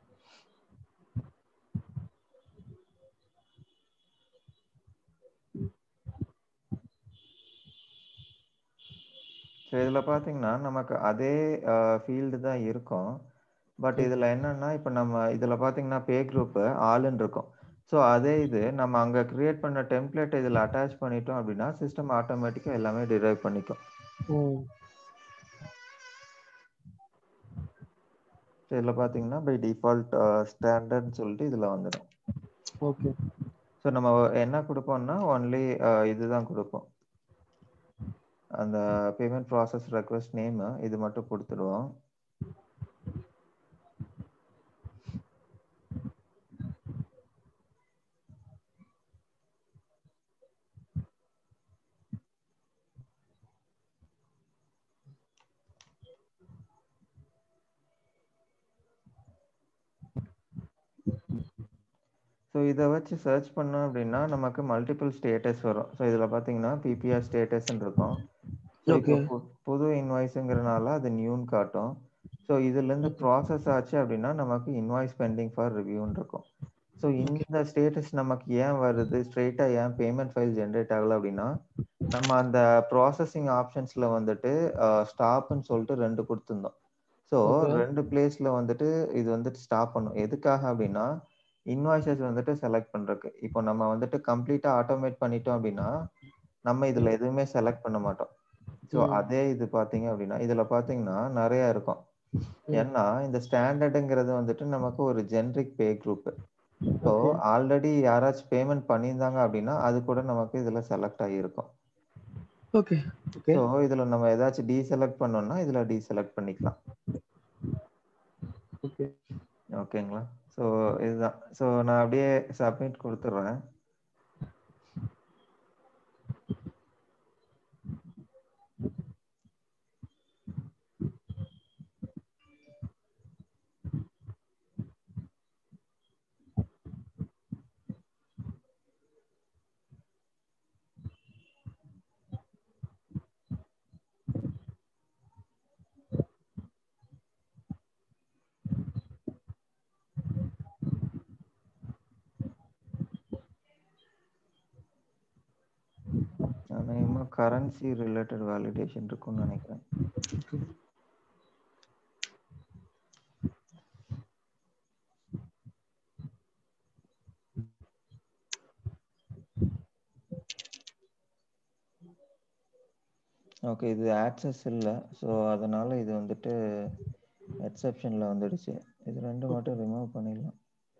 ஸோ இதில் பார்த்தீங்கன்னா நமக்கு அதே ஃபீல்டு தான் இருக்கும் பட் இதில் என்னன்னா இப்போ நம்ம இதில் பார்த்தீங்கன்னா பே குரூப்பு ஆளுன்னு இருக்கும் ஸோ அதே இது நம்ம அங்கே கிரியேட் பண்ண டெம்ப்ளேட் இதில் அட்டாச் பண்ணிட்டோம் அப்படின்னா சிஸ்டம் ஆட்டோமேட்டிக்காக எல்லாமே டிரைவ் பண்ணிக்கும் ம் ஸோ இதில் பார்த்தீங்கன்னா பை டிஃபால்ட் ஸ்டாண்டர்ட்னு சொல்லிட்டு இதில் வந்துடும் ஓகே ஸோ நம்ம என்ன கொடுப்போம்னா ஒன்லி இதுதான் கொடுப்போம் அந்த பேமெண்ட் ப்ராசஸ் ரெக்வஸ்ட் நேம் இது மட்டும் கொடுத்துடுவோம் ஸோ இதை வச்சு சர்ச் பண்ணோம் அப்படின்னா நமக்கு மல்டிபிள் ஸ்டேட்டஸ் வரும் ஸோ இதில் பார்த்தீங்கன்னா பிபிஆர் ஸ்டேட்டஸ்ன்னு இருக்கும் ஸோ இப்போ Okay. பு- புது இன்வாய்ஸுங்கிறனால அது நியூன்னு காட்டும் ஸோ இதுலேருந்து ப்ராசஸ் ஆச்சு அப்படின்னா நமக்கு இன்வாய்ஸ் பெண்டிங் ஃபார் ரிவ்யூன்னு இருக்கும் ஸோ இந்த ஸ்டேட்டஸ் நமக்கு ஏன் வருது ஸ்ட்ரெயிட்டாக ஏன் பேமெண்ட் ஃபைல் ஜென்ரேட் ஆகல அப்படின்னா நம்ம அந்த ப்ராசஸிங் ஆப்ஷன்ஸில் வந்துட்டு ஸ்டாப்னு சொல்லிட்டு ரெண்டு கொடுத்துருந்தோம் ஸோ Okay. ரெண்டு பிளேஸ்ல வந்துட்டு இது வந்துட்டு ஸ்டாப் பண்ணும் எதுக்காக அப்படின்னா இன்வாய்ஸஸ் வந்துட்டு செலக்ட் பண்றதுக்கு இப்போ நம்ம வந்துட்டு கம்ப்ளீட்டா ஆட்டோமேட் பண்ணிட்டோம் அப்படின்னா நம்ம இதுல எதுவுமே செலக்ட் பண்ண மாட்டோம் ஸோ ம். அதே இது பாத்தீங்க அப்படின்னா இதுல பாத்தீங்கன்னா நிறைய இருக்கும் ம். ஏன்னா இந்த ஸ்டாண்டர்டுங்கிறது வந்துட்டு நமக்கு ஒரு generic pay group so Okay. Already யாராச்சும் பேமெண்ட் பண்ணியிருந்தாங்க அப்படின்னா அது கூட நமக்கு இதுல செலக்ட் ஆகியிருக்கும் ஓகே ஓகே ஸோ இதுல நம்ம ஏதாச்சும் டீசெலக்ட் பண்ணோம்னா இதுல டீசெலக்ட் பண்ணிக்கலாம் ஓகே ஓகேங்களா ஸோ இதுதான் ஸோ நான் அப்படியே சப்மிட் கொடுத்துட்றேன் அநேகமாக கரன்சி ரிலேட்டட் வேலிடேஷன் இருக்கும்னு நினைக்கிறேன் ஓகே இது ஆக்சஸ் இல்லை ஸோ அதனால இது வந்துட்டு எக்ஸெப்ஷனில் வந்துடுச்சு இது ரெண்டு மட்டும் ரிமூவ் பண்ணிடலாம்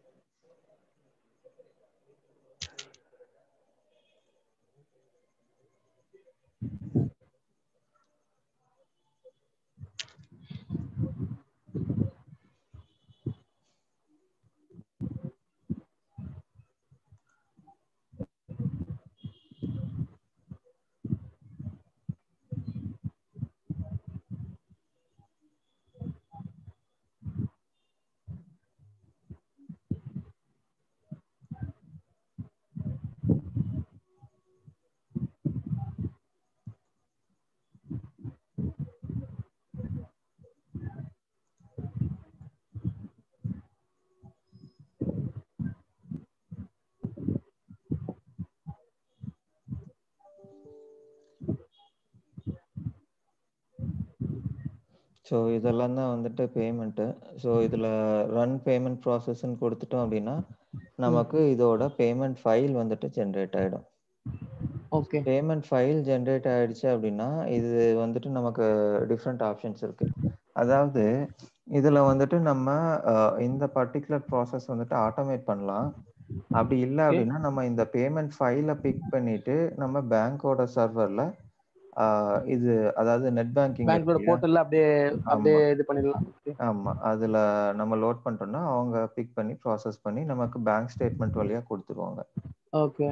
ஸோ இதெல்லாம் தான் வந்துட்டு பேமெண்ட்டு ஸோ இதில் ரன் பேமெண்ட் ப்ராசஸ்ன்னு கொடுத்துட்டோம் அப்படின்னா நமக்கு இதோட பேமெண்ட் ஃபைல் வந்துட்டு ஜென்ரேட் ஆகிடும் ஓகே பேமெண்ட் ஃபைல் ஜென்ரேட் ஆயிடுச்சு அப்படின்னா இது வந்துட்டு நமக்கு டிஃப்ரெண்ட் ஆப்ஷன்ஸ் இருக்கு அதாவது இதுல வந்துட்டு நம்ம அஹ், இந்த பர்டிகுலர் ப்ராசஸ் வந்துட்டு ஆட்டோமேட் பண்ணலாம் அப்படி இல்லை Okay. அப்படின்னா நம்ம இந்த பேமெண்ட் ஃபைலை பிக் பண்ணிட்டு நம்ம பேங்கோட சர்வர்ல இது அதாவது நெட் பேங்கிங் பேங்க்லோட போர்ட்டல்ல அப்படியே அப்படியே இது பண்ணிடலாம் Okay. ஆமா அதுல நம்ம லோட் பண்ணிட்டோம்னா அவங்க பிக் பண்ணி ப்ராசஸ் பண்ணி நமக்கு பேங்க் ஸ்டேட்மெண்ட் வழியா கொடுத்துருவாங்க ஓகே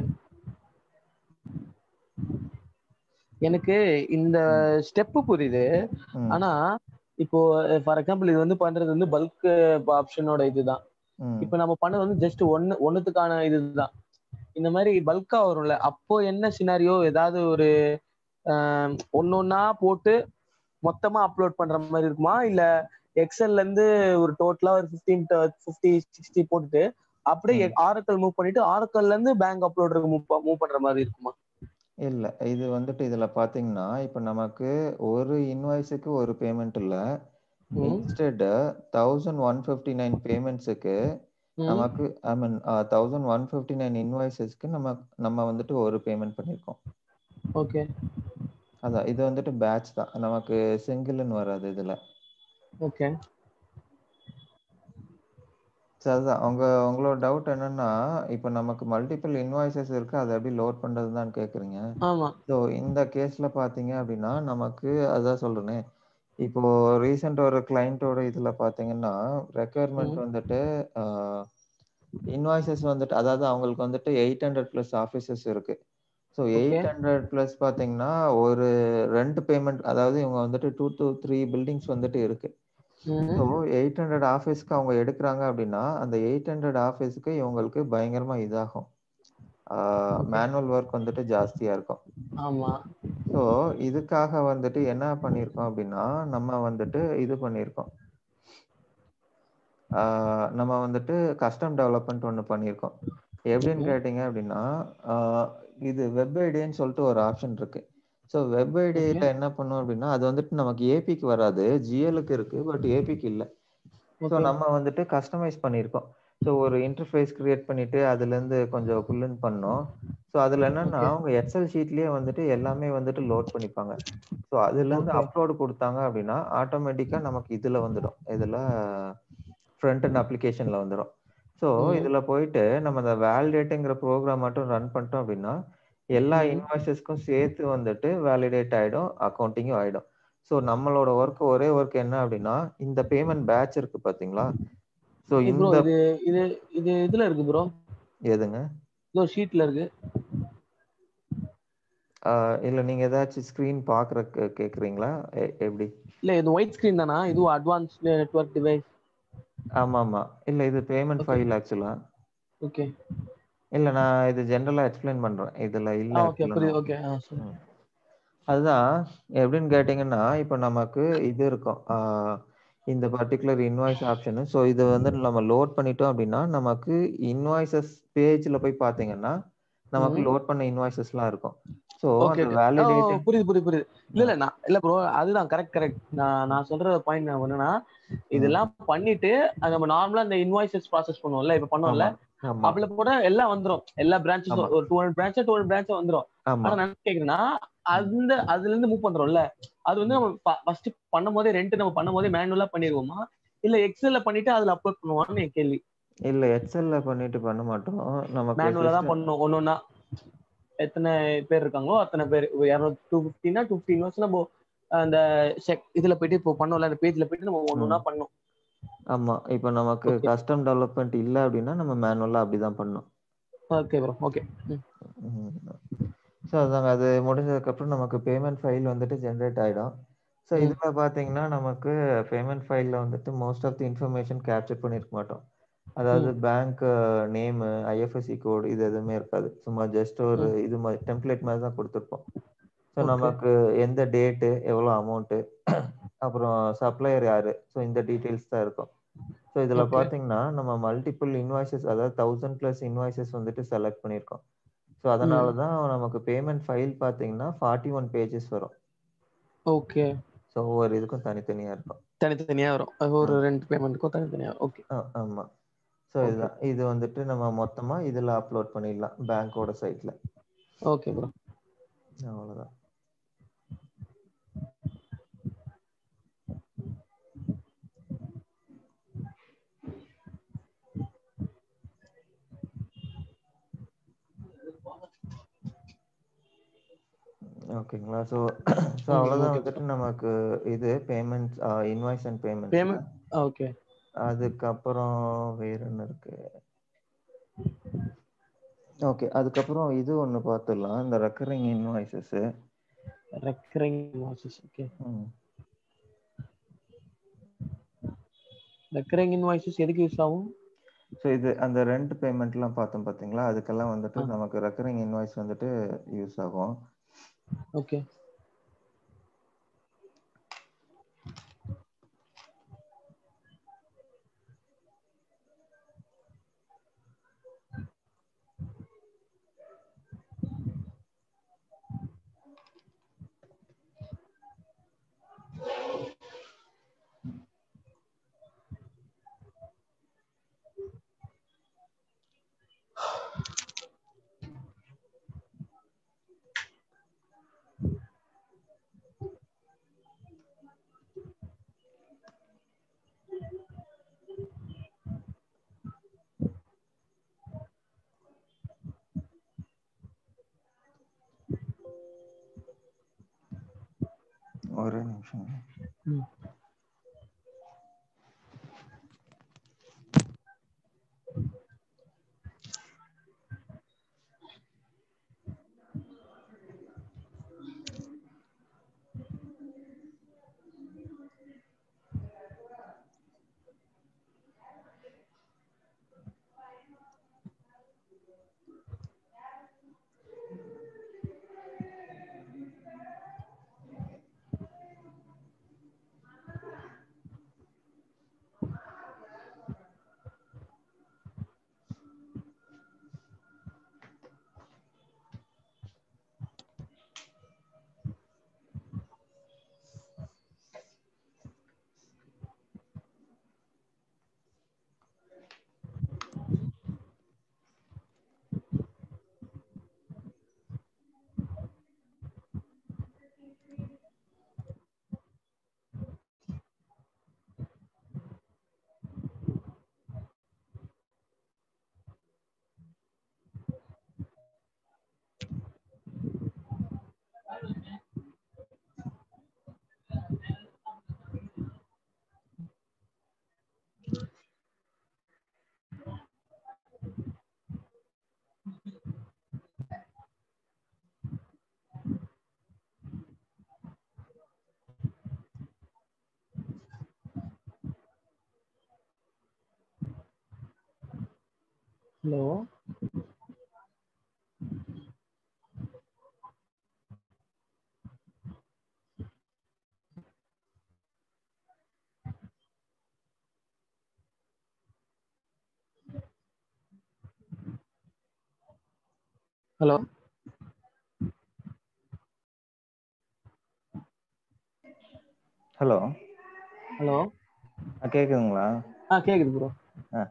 எனக்கு இந்த ஸ்டெப் புரியுது ம், ஆனா இப்போ ஃபார் எக்ஸாம்பிள் இது வந்து பண்றது வந்து பல்க் ஆப்ஷனோட இதுதான் ம். இப்போ நம்ம பண்ணது வந்து ஜஸ்ட் ஒன்னு ஒன்னுத்துக்கான இதுதான் இந்த மாதிரி பல்கா வரும்ல அப்போ என்ன சினாரியோ ஏதாவது ஒரு ஒன்னொன்னா போட்டு மொத்தமா அப்லோட் பண்ற மாதிரி இருக்குமா இல்ல எக்ஸல்ல இருந்து ஒரு டோட்டலா ஒரு பிப்டீன் பிப்டி சிக்ஸ்டி போட்டுட்டு அப்படியே ஆரக்கல் மூவ் பண்ணிட்டு ஆரக்கல்ல இருந்து பேங்க் அப்லோட் மூவ் மூவ் பண்ற மாதிரி இருக்குமா இல்ல இது வந்துட்டு இதுல பாத்தீங்கன்னா இப்ப நமக்கு ஒரு இன்வாய்ஸுக்கு ஒரு பேமெண்ட் இல்ல ம். Instead thousand one fifty nine பேமெண்ட்ஸுக்கு ம். நமக்கு I mean thousand one fifty nine இன்வாய்ஸஸ்க்கு நம்ம நம்ம வந்துட்டு ஒரு பேமெண்ட் பண்ணியிருக்கோம் ஓகே அதான் இது வந்துட்டு பேட்ச் தான் நமக்கு சிங்கிள்னு வராது இதுல ஓகே சரி அதுதான் உங்க உங்களோட டவுட் என்னன்னா இப்போ நமக்கு மல்டிபிள் இன்வாய்சஸ் இருக்கு அதை எப்படி லோட் பண்றதுதான் கேக்குறீங்க ஆமா ஸோ இந்த கேஸ்ல பாத்தீங்க அப்படின்னா நமக்கு அதான் சொல்றேனே இப்போ ரீசெண்ட் ஒரு கிளைண்ட்டோட இதுல பாத்தீங்கன்னா ரெக்குயர்மெண்ட் ம். வந்துட்டு இன்வாய்சஸ் வந்துட்டு அதாவது அவங்களுக்கு வந்துட்டு எயிட் ஹண்ட்ரட் பிளஸ் ஆஃபீஸஸ் இருக்கு so Okay. Eight hundred plus பாத்தீங்கன்னா ஒரு ரெண்ட் பேமெண்ட் அதாவது இவங்க வந்துட்டு டூ to த்ரீ பில்டிங்ஸ் வந்துட்டு இருக்கு ம். ஸோ எயிட் ஹண்ட்ரட் ஆஃபீஸ்க்கு அவங்க எடுக்கிறாங்க அப்படின்னா அந்த எயிட் ஹண்ட்ரட் ஆஃபீஸ்க்கு இவங்களுக்கு பயங்கரமா இதாகும் மேனுவல் ஒர்க் வந்துட்டு ஜாஸ்தியா இருக்கும் ஆமா ஸோ இதுக்காக வந்துட்டு என்ன பண்ணியிருக்கோம் அப்படின்னா நம்ம வந்துட்டு இது பண்ணியிருக்கோம் ஆஹ் நம்ம வந்துட்டு கஸ்டம் டெவலப்மெண்ட் ஒன்று பண்ணியிருக்கோம் எப்படின்னு Mhm. கேட்டிங்க அப்படின்னா ஆஹ் இது வெப் ஐடின்னு சொல்லிட்டு ஒரு ஆப்ஷன் இருக்கு ஸோ வெப் ஐடியில் என்ன பண்ணும் அப்படின்னா அது வந்துட்டு நமக்கு ஏபிக்கு வராது ஜிஎலுக்கு இருக்கு பட் ஏபிக்கு இல்லை ஸோ ஓகே நம்ம வந்துட்டு கஸ்டமைஸ் பண்ணியிருக்கோம் ஸோ ஒரு இன்டர்ஃபேஸ் கிரியேட் பண்ணிட்டு அதுலேருந்து கொஞ்சம் புல்லுன்னு பண்ணோம் ஸோ அதில் என்னன்னா Okay. அவங்க எக்ஸல் ஷீட்லேயே வந்துட்டு எல்லாமே வந்துட்டு லோட் பண்ணிப்பாங்க ஸோ அதுலேருந்து Okay. அப்லோடு கொடுத்தாங்க அப்படின்னா ஆட்டோமேட்டிக்காக நமக்கு இதில் வந்துடும் இதில் ஃப்ரண்ட் அண்ட் அப்ளிகேஷனில் வந்துடும் ஸோ ம். இதில் போயிட்டு நம்ம இந்த வேலிடேட்டுங்கிற ப்ரோக்ராம் மட்டும் ரன் பண்ணிட்டோம் அப்படின்னா எல்லா ம். இன்வாய்சஸ்க்கும் சேர்த்து வந்துட்டு வேலிடேட் ஆகிடும் அக்கௌண்டிங்கும் ஆகிடும் ஸோ நம்மளோட ஒர்க் ஒரே ஒர்க் என்ன அப்படின்னா இந்த பேமெண்ட் பேட்ச் இருக்கு பார்த்தீங்களா ஸோ ப்ரோ இந்த இது இது இது இதுல இருக்கு ப்ரோ எதுங்க இதோ ஷீட்ல இருக்கு ஆஹ் இல்ல நீங்க ஏதாச்சும் ஸ்கிரீன் பாக்குறக்கு கேக்குறீங்களா எ- எப்படி இல்ல இது ஒயிட் ஸ்கிரீன் தானா இது அட்வான்ஸ் நெட்வொர்க் டிவைஸ் ஆமா ஆமா இல்ல இது பேமெண்ட் Okay. ஃபைல் ஆக்சுவலா ஓகே இல்ல நான் இது ஜென்ரலா எக்ஸ்பிளைன் பண்றேன் இதுல இல்ல ஆ ஓகே actually புரியுது நான். ஓகே ஆ சரி ம். அதுதான் எப்படின்னு கேட்டிங்கன்னா இப்போ நமக்கு இது இருக்கும் ஆஹ் இந்த பர்டிகுலர் இன்வாய்ஸ் ஆப்ஷன் ஸோ இது வந்து நம்ம லோட் பண்ணிட்டோம் அப்படின்னா நமக்கு இன்வாய்சஸ் பேஜ்ல போய் பார்த்தீங்கன்னா நமக்கு ம். லோட் பண்ண இன்வாய்சஸ்லாம் இருக்கும் ஸோ ஓகே அந்த ஓகே வேலிடேட்டிங் புரியுது புரியுது புரியுது இல்ல இல்ல நான் இல்ல ப்ரோ அதுதான் கரெக்ட் கரெக்ட் நான் நான் சொல்ற பாயிண்ட் என்னன்னா இதெல்லாம் பண்ணிட்டு அது நம்ம நார்மலா இந்த இன்வாய்சஸ் ப்ராசஸ் பண்ணுவோம்ல இப்ப பண்ணோம்ல ஆமா அப்பல கூட எல்லாம் வந்துரும் எல்லா ஆமா. பிரான்ச்சஸும் ஒரு two hundred branch two hundred branch வந்துரும் ஆமா ஆனா நான் என்ன கேக்குறேன்னா அந்த அதுல இருந்து மூவ் பண்றோம்ல அது வந்து நம்ம ஃபர்ஸ்ட் பண்ணும் போதே ரெண்ட் நம்ம பண்ணும் போதே மேனுவலா பண்ணிடுவோமா இல்ல எக்ஸல்ல பண்ணிட்டு அதுல அப்லோட் பண்ணுவான்னு என் கேள்வி இல்ல எக்ஸல்ல பண்ணிட்டு பண்ண மாட்டோம் நமக்கு மேனுவலா தான் system- பண்ணணும் ஒன்னொன்னா எத்தனை பேர் இருக்காங்களோ அத்தனை பேர் இரநூத்தி டூ ஃபிஃப்டினா டூ ஃபிஃப்டின் வருஷம் நம்ம அந்த செக் இதுல போயிட்டு இப்போ பண்ணோம்ல அந்த பேஜ்ல போயிட்டு நம்ம ஒன்னொன்னா பண்ணணும் ஆமா இப்போ நமக்கு Okay. கஸ்டம் டெவலப்மெண்ட் இல்ல அப்படின்னா நம்ம மேனுவலா அப்படிதான் பண்ணணும் ஓகே ப்ரோ ஓகே ஸோ அதாங்க அது முடிஞ்சதுக்கப்புறம் நமக்கு பேமெண்ட் ஃபைல் வந்துட்டு ஜென்ரேட் ஆகிடும் ஸோ ம். இதில் பார்த்தீங்கன்னா நமக்கு பேமெண்ட் ஃபைலில் வந்துட்டு most of the information capture பண்ணியிருக்க மாட்டோம் அதாவது பேங்க் நேமு ஐஎஃப்எஸ்சி கோடு இது எதுவுமே இருக்காது சும்மா ஜஸ்ட் ஒரு இது மாதிரி டெம்ப்ளேட் மாதிரி தான் கொடுத்துருப்போம் ஸோ Okay. நமக்கு எந்த டேட்டு எவ்வளோ அமௌண்ட்டு அப்புறம் சப்ளையர் யாரு ஸோ இந்த டீட்டெயில்ஸ் தான் இருக்கும் ஸோ இதில் Okay. பார்த்தீங்கன்னா நம்ம மல்டிபிள் இன்வாய்சஸ் அதாவது தௌசண்ட் ப்ளஸ் இன்வாய்சஸ் வந்துட்டு செலக்ட் பண்ணியிருக்கோம் ஸோ அதனால தான் நமக்கு பேமெண்ட் ஃபைல் பார்த்தீங்கன்னா ஃபார்ட்டி ஒன் பேஜஸ் வரும் ஓகே ஸோ ஒவ்வொரு இதுக்கும் தனித்தனியாக இருக்கும் தனித்தனியா வரும் அது ஒரு ரெண்டு பேமெண்ட்டுக்கும் தனித்தனியா ஓகே ஆ ஆமாம் ஸோ இதுதான் இது வந்துட்டு நம்ம மொத்தமாக இதில் அப்லோட் பண்ணிடலாம் பேங்க்கோட சைட்டில் ஓகே ப்ரோ அவ்வளோதான் ஓகேங்களா ஸோ ஸோ ம், அவ்வளோதான் okay. வந்துட்டு நமக்கு இது payments invoice and payment payment okay அதுக்கப்புறம் வேற என்ன இருக்கு ஓகே அதுக்கப்புறம் இது ஒன்று பார்த்துடலாம் இந்த recurring invoices recurring invoices okay recurring invoices எதுக்கு யூஸ் ஆகும் ஸோ இது அந்த ரெண்ட் பேமெண்ட்லாம் பார்த்தோம் பார்த்தீங்களா அதுக்கெல்லாம் வந்துட்டு ஆ. நமக்கு ரெக்கரிங் இன்வாய்ஸ் வந்துட்டு யூஸ் ஆகும் ஓகே ஒரே நிமிஷம் ம். ஹலோ ஹலோ ஹலோ ஹலோ கேக்குதுங்களா ஆ கேக்குது ப்ரோ ஆ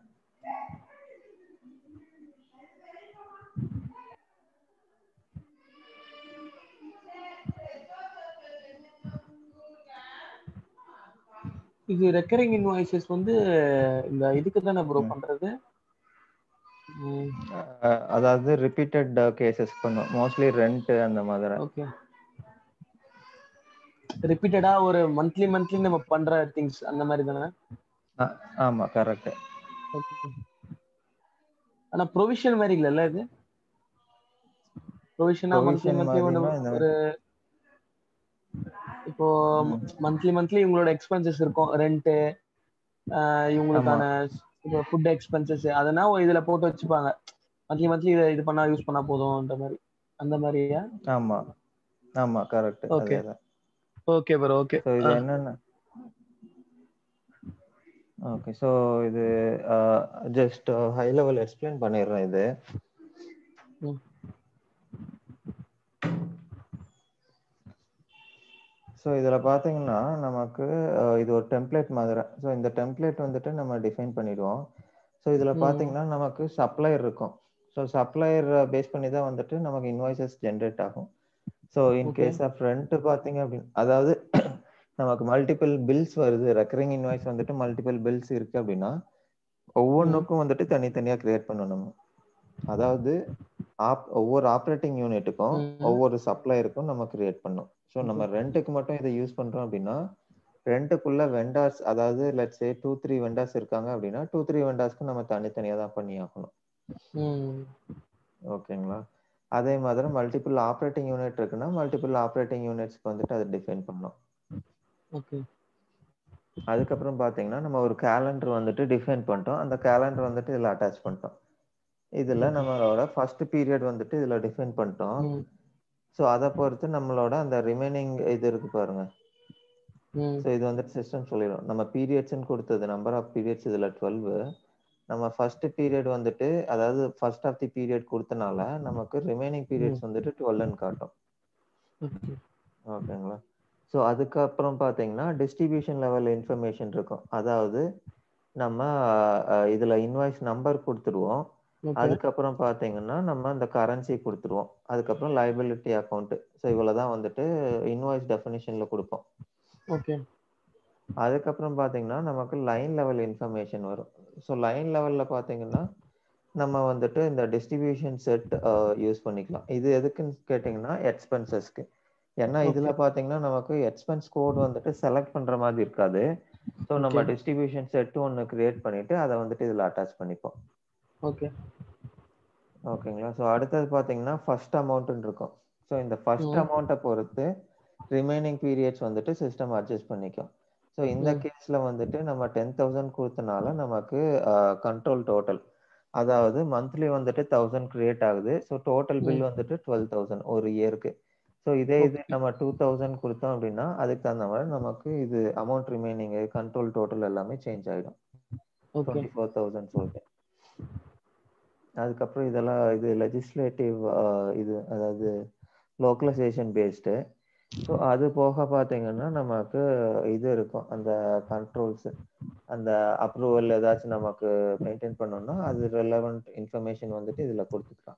இது ரெக்கரிங் இன்வாய்சஸ் வந்து இந்த இதுக்கு தானே ப்ரோ ம். பண்றது ம், அஹ் அதாவது ரிப்பீட்டட் கேசஸ் பண்ணும் மோஸ்ட்லி ரெண்ட் அந்த மாதிரி ஓகே ரிப்பீட்டடா ஒரு மந்த்லி மந்த்லி நம்ம பண்ற திங்ஸ் அந்த மாதிரி தானே அ- ஆமா கரெக்ட் ஓகே ஆனா ப்ரொவிஷன் மாதிரி இல்லைல்ல இது ப்ரொவிஷனா மந்த்லி Provision மந்த்லி மாதிரினா இந்த ஒரு இப்போ ம். மந்த்லி மந்த்லி இவங்களோட எக்ஸ்பென்சஸ் இருக்கும் ரெண்ட் இவங்களுக்கான இப்போ ஃபுட் எக்ஸ்பென்சஸ் அதனா ஒரு இதுல போட்டு வச்சுப்பாங்க மந்த்லி மந்த்லி இதை இது பண்ணா யூஸ் பண்ணா போதும்ன்ற மாதிரி அந்த மாதிரியா ஆமா ஆமா கரெக்ட் Okay. அதேதான் ஓகே ப்ரோ ஓகே ஸோ இது என்னன்னா ஓகே ஸோ இது ஜஸ்ட் ஹை லெவல் எக்ஸ்பிளைன் பண்ணிடுறேன் இது ஸோ இதில் பார்த்தீங்கன்னா நமக்கு அஹ், இது ஒரு டெம்ப்ளேட் மாதிரி ஸோ இந்த டெம்ப்ளேட் வந்துட்டு நம்ம டிஃபைன் பண்ணிடுவோம் ஸோ இதில் ம். பார்த்தீங்கன்னா நமக்கு சப்ளையர் இருக்கும் ஸோ சப்ளையர் பேஸ் பண்ணி தான் வந்துட்டு நமக்கு இன்வாய்சஸ் ஜென்ரேட் ஆகும் so in Okay. Case of rent பார்த்தீங்க அப்படின்னு அதாவது நமக்கு மல்டிபிள் பில்ஸ் வருது ரெக்கரிங் இன்வாய்ஸ் வந்துட்டு மல்டிபிள் பில்ஸ் இருக்கு அப்படின்னா ஒவ்வொன்றுக்கும் வந்துட்டு தனித்தனியாக கிரியேட் பண்ணணும் அதாவது ஆப் ஒவ்வொரு ஆப்ரேட்டிங் யூனிட்டுக்கும் ம். ஒவ்வொரு சப்ளையருக்கும் நம்ம கிரியேட் பண்ணோம் ஸோ நம்ம ரெண்ட்டுக்கு மட்டும் இதை யூஸ் பண்றோம் அப்படின்னா ரெண்ட்டுக்குள்ள வெண்டார்ஸ் அதாவது let's say two three vendors இருக்காங்க அப்படின்னா டூ த்ரீ வெண்டார்ஸ்க்கு நம்ம தனித்தனியாக தான் பண்ணி ஆகணும் ம் ஓகேங்களா அதே மாதிரி மல்டிபிள் ஆப்ரேட்டிங் யூனிட் இருக்குன்னா மல்டிபிள் ஆப்ரேட்டிங் யூனிட்ஸ்க்கு வந்துட்டு அதை டிஃபைன் பண்ணோம் ஓகே அதுக்கப்புறம் பார்த்தீங்கன்னா நம்ம ஒரு கேலண்டர் வந்துட்டு டிஃபைன் பண்ணிட்டோம் அந்த கேலண்டர் வந்துட்டு இதில் அட்டாச் பண்ணிட்டோம் இதில் Okay. நம்மளோட ஃபர்ஸ்ட் பீரியட் வந்துட்டு இதில் டிஃபைன் பண்ணிட்டோம் ம் ஸோ அதை பொறுத்து நம்மளோட அந்த ரிமைனிங் இது இருக்கு பாருங்க ம் ஸோ இது வந்துட்டு சிஸ்டம் சொல்லிடும் நம்ம பீரியட்ஸ்னு கொடுத்தது நம்பர் ஆஃப் பீரியட்ஸ் இதில் டுவெல் நம்ம ஃபர்ஸ்ட் பீரியட் வந்துட்டு அதாவது ஃபர்ஸ்ட் ஆஃப் தி பீரியட் கொடுத்தனால நமக்கு ரிமைனிங் பீரியட்ஸ் வந்துட்டு டுவெல்னு காட்டும் ஓகே ஓகேங்களா ஸோ அதுக்கப்புறம் பார்த்தீங்கன்னா டிஸ்ட்ரிபியூஷன் லெவல் இன்ஃபர்மேஷன் இருக்கும் அதாவது நம்ம அஹ், இதுல இன்வாய்ஸ் நம்பர் கொடுத்துருவோம் ஓகே அதுக்கப்புறம் பார்த்தீங்கன்னா நம்ம அந்த கரன்சி கொடுத்துருவோம் அதுக்கப்புறம் லைபிலிட்டி அக்கௌண்ட் ஸோ இவ்வளோ தான் வந்துட்டு இன்வாய்ஸ் டெஃபினிஷனில் கொடுப்போம் ஓகே அதுக்கப்புறம் பார்த்தீங்கன்னா நமக்கு லைன் லெவல் இன்ஃபர்மேஷன் வரும் ஸோ லைன் லெவலில் பார்த்தீங்கன்னா நம்ம வந்துட்டு இந்த டிஸ்ட்ரிபியூஷன் செட் யூஸ் பண்ணிக்கலாம் இது எதுக்குன்னு கேட்டிங்கன்னா எக்ஸ்பென்சஸ்க்கு ஏன்னா இதுல பாத்தீங்கன்னா நமக்கு எக்ஸ்பென்ஸ் கோட் வந்துட்டு செலக்ட் பண்ற மாதிரி இருக்காது ஸோ நம்ம Okay. டிஸ்ட்ரிபியூஷன் செட் ஒன்று கிரியேட் பண்ணிட்டு அதை வந்துட்டு இதுல அட்டாச் பண்ணிப்போம் ஓகே ஓகேங்களா ஸோ அடுத்தது பார்த்தீங்கன்னா ஃபர்ஸ்ட் அமௌண்ட்னு இருக்கும் ஸோ இந்த ஃபர்ஸ்ட் ம். அமௌண்ட்டை பொறுத்து ரிமைனிங் பீரியட்ஸ் வந்துட்டு சிஸ்டம் அட்ஜஸ்ட் பண்ணிக்கும் ஸோ இந்த ம். கேஸ்ல வந்துட்டு நம்ம டென் தௌசண்ட் கொடுத்தனால நமக்கு கண்ட்ரோல் டோட்டல் அதாவது மந்த்லி வந்துட்டு தௌசண்ட் கிரியேட் ஆகுது ஸோ டோட்டல் பில் ம். வந்துட்டு டுவெல் தௌசண்ட் ஒரு இயருக்கு ஸோ இதே இது Okay. நம்ம டூ தௌசண்ட் கொடுத்தோம் அப்படின்னா அதுக்கு தகுந்த மாதிரி நமக்கு இது அமௌண்ட் ரிமைனிங் கண்ட்ரோல் டோட்டல் எல்லாமே சேஞ்ச் ஆகிடும் ஓகே டுவெண்ட்டி ஃபோர் தௌசண்ட் சொல்லிட்டு அதுக்கப்புறம் இதெல்லாம் இது லெஜிஸ்லேட்டிவ் இது அதாவது லோக்கலைசேஷன் பேஸ்டு ஸோ அது போக பார்த்தீங்கன்னா நமக்கு இது இருக்கும் அந்த கண்ட்ரோல்ஸ் அந்த அப்ரூவல் ஏதாச்சும் நமக்கு மெயின்டைன் பண்ணோம்னா அது ரெலவெண்ட் இன்ஃபர்மேஷன் வந்துட்டு இதில் கொடுத்துக்கலாம்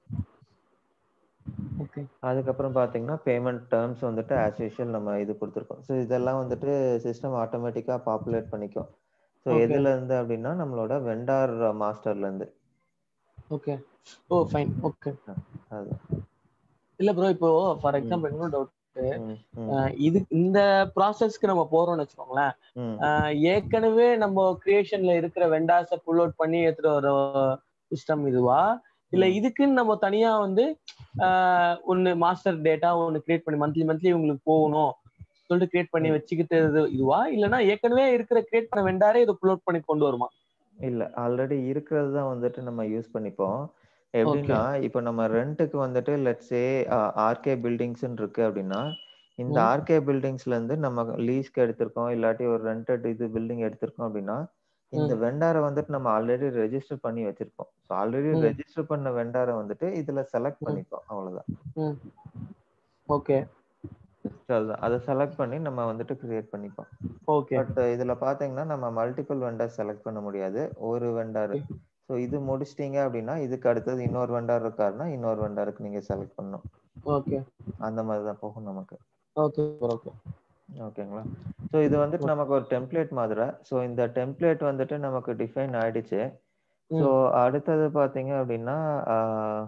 ஓகே அதுக்கப்புறம் பார்த்தீங்கன்னா பேமெண்ட் டேர்ம்ஸ் வந்துட்டு ஆஸ் யூஷுவல் நம்ம இது கொடுத்துருக்கோம் ஸோ இதெல்லாம் வந்துட்டு சிஸ்டம் ஆட்டோமேட்டிக்காக பாப்புலேட் பண்ணிக்கும் ஸோ Okay. எதுல இருந்து அப்படின்னா நம்மளோட வெண்டார் மாஸ்டர்ல இருந்து ஓகே ஓ ஃபைன் ஓகே அது இல்ல ப்ரோ இப்போ ஃபார் எக்ஸாம்பிள் இன்னொரு டவுட் ம், ம், இது இந்த ப்ராசஸ்க்கு நம்ம போறோம்னு வச்சுக்கோங்களேன் ம். அஹ் ஏற்கனவே நம்ம கிரியேஷன்ல இருக்கிற வெண்டாஸை புல் அவுட் பண்ணி எடுத்துட்டு வர சிஸ்டம் இதுவா இல்ல ம். இதுக்குன்னு நம்ம தனியா வந்து ஆஹ் ஒன்னு மாஸ்டர் டேட்டா ஒன்னு கிரியேட் பண்ணி மந்த்லி மந்த்லி உங்களுக்கு போகணும் சொல்லிட்டு கிரியேட் பண்ணி ம். வச்சுக்கிட்டு இது- இதுவா இல்லனா ஏற்கனவே இருக்கிற கிரியேட் பண்ண வெண்டாரே இதை புல் அவுட் பண்ணி கொண்டு வருமா இல்ல ஆல்ரெடி இருக்கிறது தான் வந்துட்டு நம்ம யூஸ் பண்ணிப்போம் எப்படின்னா இப்போ நம்ம ரெண்ட்டுக்கு வந்துட்டு லெட்ஸே ஆர்கே பில்டிங்ஸ் இருக்கு அப்படின்னா இந்த ம். ஆர்கே பில்டிங்ஸ்ல இருந்து நம்ம லீஸ்க்கு எடுத்திருக்கோம் இல்லாட்டி ஒரு ரெண்டட் இது பில்டிங் எடுத்திருக்கோம் அப்படின்னா இந்த வெண்டாரை வந்துட்டு நம்ம ஆல்ரெடி ரெஜிஸ்டர் பண்ணி வச்சிருப்போம் ஸோ ஆல்ரெடி ம். ரெஜிஸ்டர் பண்ண வெண்டாரை வந்துட்டு இதுல செலக்ட் ம். பண்ணிப்போம் அவ்வளவுதான் ம் ஓகே So அதுதான் அதை செலக்ட் பண்ணி நம்ம வந்துட்டு கிரியேட் பண்ணிப்போம் ஓகே பட் இதுல பாத்தீங்கன்னா நம்ம மல்டிபிள் வெண்டார் செலக்ட் பண்ண முடியாது ஒரு வெண்டார் ஸோ இது முடிச்சிட்டீங்க அப்படின்னா இதுக்கு அடுத்தது இன்னொரு வெண்டார் இருக்காருன்னா இன்னொரு வெண்டாருக்கு நீங்க செலக்ட் பண்ணணும் ஓகே அந்த மாதிரி தான் போகும் நமக்கு ஓகே ஓகே ஓகேங்களா ஸோ இது வந்துட்டு நமக்கு ஒரு டெம்ப்ளேட் மாதிரி ஸோ இந்த டெம்ப்ளேட் வந்துட்டு நமக்கு டிஃபைன் ஆயிடுச்சு ஸோ அடுத்தது பாத்தீங்க அப்படின்னா ஆஹ்,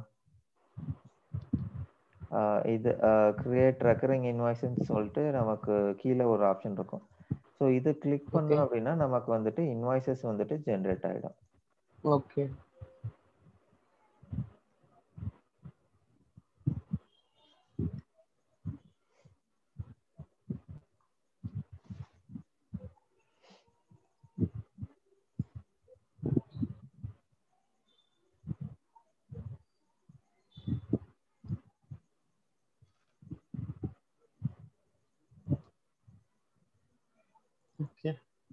ஆஹ், இது கிரியேட் ரெக்கரிங் இன்வாய்ஸ்ன்னு சொல்லிட்டு நமக்கு கீழே ஒரு ஆப்ஷன் இருக்கும் ஸோ இது கிளிக் பண்ணோம் Okay. அப்படின்னா நமக்கு வந்துட்டு இன்வாய்சஸ் வந்துட்டு ஜென்ரேட் ஆயிடும் ஓகே ஓகே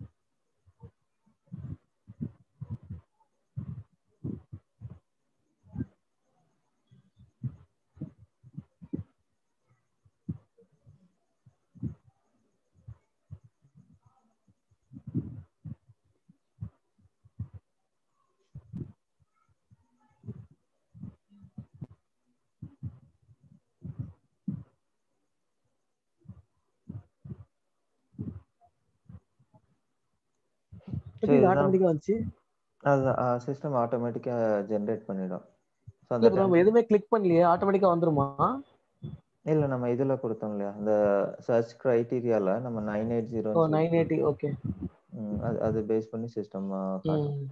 எப்படி இதுதான். ஆட்டோமேட்டிக்கா வந்துச்சு அதுதான் சிஸ்டம் ஆட்டோமேட்டிக்கா ஜென்ரேட் பண்ணிடும் ஸோ அந்த இல்ல bro, நம்ம எதுவுமே கிளிக் பண்ணலையே ஆட்டோமேட்டிக்கா வந்துருமா இல்ல நம்ம இதுல கொடுத்தோம் இல்லையா இந்த சர்ச் கிரைட்டீரியால நம்ம nine eight zero O nine eighty okay அது அது பேஸ் பண்ணி சிஸ்டம் ம்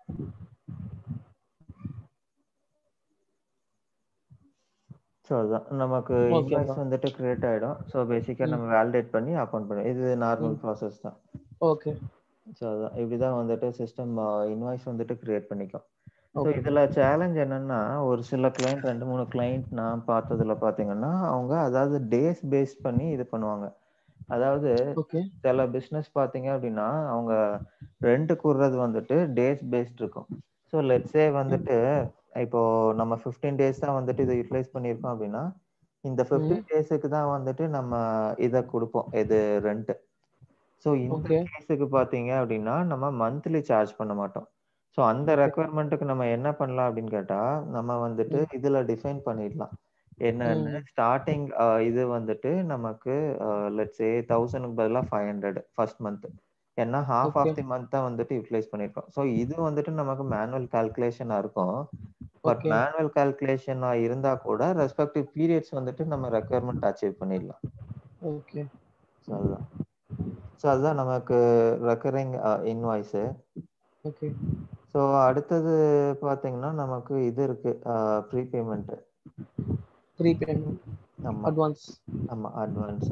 ஸோ அதுதான் நமக்கு Okay, இன்வாய்ஸ் bro. வந்துட்டு கிரியேட் ஆயிடும் ஸோ பேசிக்கா நம்ம வேலிடேட் பண்ணி அக்கௌண்ட் பண்ணி இது நார்மல் ம். ப்ராசஸ் தான் ஓகே ஸோ அதான் இப்படிதான் வந்துட்டு சிஸ்டம் இன்வாய்ஸ் வந்துட்டு கிரியேட் பண்ணிக்கும் ஸோ ஓகே இதுல சேலஞ்ச் என்னன்னா ஒரு சில கிளைண்ட் ரெண்டு மூணு கிளைண்ட் நான் பார்த்ததுல பாத்தீங்கன்னா அவங்க அதாவது டேஸ் பேஸ் பண்ணி இது பண்ணுவாங்க அதாவது ஓகே சில பிஸ்னஸ் பார்த்தீங்க அப்படின்னா அவங்க ரெண்ட் கூடுறது வந்துட்டு டேஸ் பேஸ்ட் இருக்கும் ஸோ லெட்ஸே வந்துட்டு இப்போ நம்ம ஃபிஃப்டீன் டேஸ் தான் வந்துட்டு இதை யூட்டிலைஸ் பண்ணியிருக்கோம் அப்படின்னா இந்த ஃபிஃப்டீன் டேஸுக்கு தான் வந்துட்டு நம்ம இதை கொடுப்போம் இது ரெண்ட் ஸோ இந்த Okay. கேஸுக்கு பார்த்தீங்க அப்படின்னா நம்ம மந்த்லி சார்ஜ் பண்ண மாட்டோம் ஸோ அந்த ரெக்குவயர்மெண்ட்டுக்கு நம்ம என்ன பண்ணலாம் அப்படின்னு கேட்டா நம்ம வந்துட்டு இதுல டிஃபைன் பண்ணிடலாம் என்னன்னு ஸ்டார்டிங் இது வந்துட்டு நமக்கு லெட்ஸே தௌசண்ட்க்கு பதிலாக ஃபைவ் ஹண்ட்ரட் ஃபர்ஸ்ட் மந்த் ஏன்னா half of Okay. The month தான் வந்துட்டு யூட்டிலைஸ் பண்ணியிருக்கோம் ஸோ இது வந்துட்டு நமக்கு மேனுவல் கால்குலேஷனா இருக்கும் பட் Okay. மேனுவல் கால்குலேஷனா இருந்தா கூட ரெஸ்பெக்டிவ் பீரியட்ஸ் வந்துட்டு நம்ம ரெக்குவயர்மெண்ட் அச்சீவ் பண்ணிடலாம் ஓகே ஸோ அதுதான் ஸோ அதுதான் நமக்கு ரெக்கரிங் இன்வாய்ஸு ஓகே ஸோ அடுத்தது பார்த்தீங்கன்னா நமக்கு இது இருக்கு ப்ரீபேமெண்ட்டு ப்ரீ பேமெண்ட் ஆமா அட்வான்ஸ் ஆமா அட்வான்ஸ்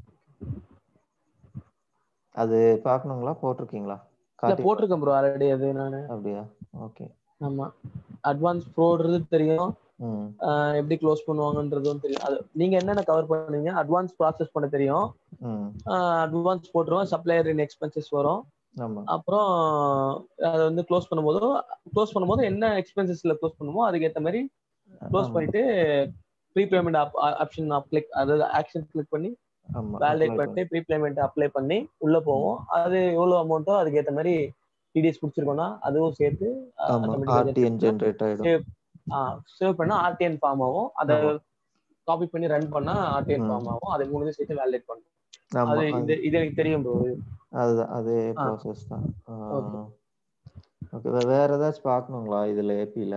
அது பார்க்கணுங்களா போட்டிருக்கீங்களா இல்ல கார்த்திக் போட்டிருக்கேன் ப்ரோ ஆல்ரெடி அது நானு அப்படியா ஓகே ஆமா அட்வான்ஸ் போடுறது தெரியும் ம் ஆஹ் எப்படி க்ளோஸ் பண்ணுவாங்கன்றதும் தெரியும் அது நீங்க என்னென்ன கவர் பண்ணுவீங்க அட்வான்ஸ் ப்ராசஸ் பண்ண தெரியும் ம் அட்வான்ஸ் போட்டுருவோம் சப்ளையர் இன் எக்ஸ்பென்சஸ் வரும் ஆமா அப்புறம் அதை வந்து க்ளோஸ் பண்ணும்போது க்ளோஸ் பண்ணும்போது என்ன எக்ஸ்பென்சஸ்ல க்ளோஸ் பண்ணுமோ அதுக்கேற்ற மாதிரி க்ளோஸ் ஆமா பண்ணிட்டு ப்ரீ பேமெண்ட் ஆப்ஷன் கிளிக் அதாவது ஆக்ஷன் கிளிக் பண்ணி ஆமா வேலிடேட் apply பண்ணிட்டு ப்ரீ பேமெண்ட் அப்ளை பண்ணி உள்ள போவோம் அது எவ்வளவு அமௌண்ட்டோ அதுக்கேற்ற மாதிரி டிடிஎஸ் பிடிச்சிருக்கோம்னா அதுவும் சேர்த்து ஆமா ஆர்டிஎன் ஜென்ரேட் ஆயிடும் சேவ் சேவ் பண்ணா ஆர்டிஎன் ஃபார்ம் ஆகும் அதை ஆமா. காப்பி பண்ணி ரன் பண்ணா ஆர்டிஎன் ம். ஃபார்ம் ஆகும் அது மூணு சேர்த்து வேலிடேட் பண்ணும் ஆமா அது அது- இது இது எனக்கு தெரியும் ப்ரோ அதுதான் அதே ஆ. ப்ராசஸ் தான் Okay. ஓகே வேற ஏதாச்சும் பார்க்கணுங்களா இதுல ஏபில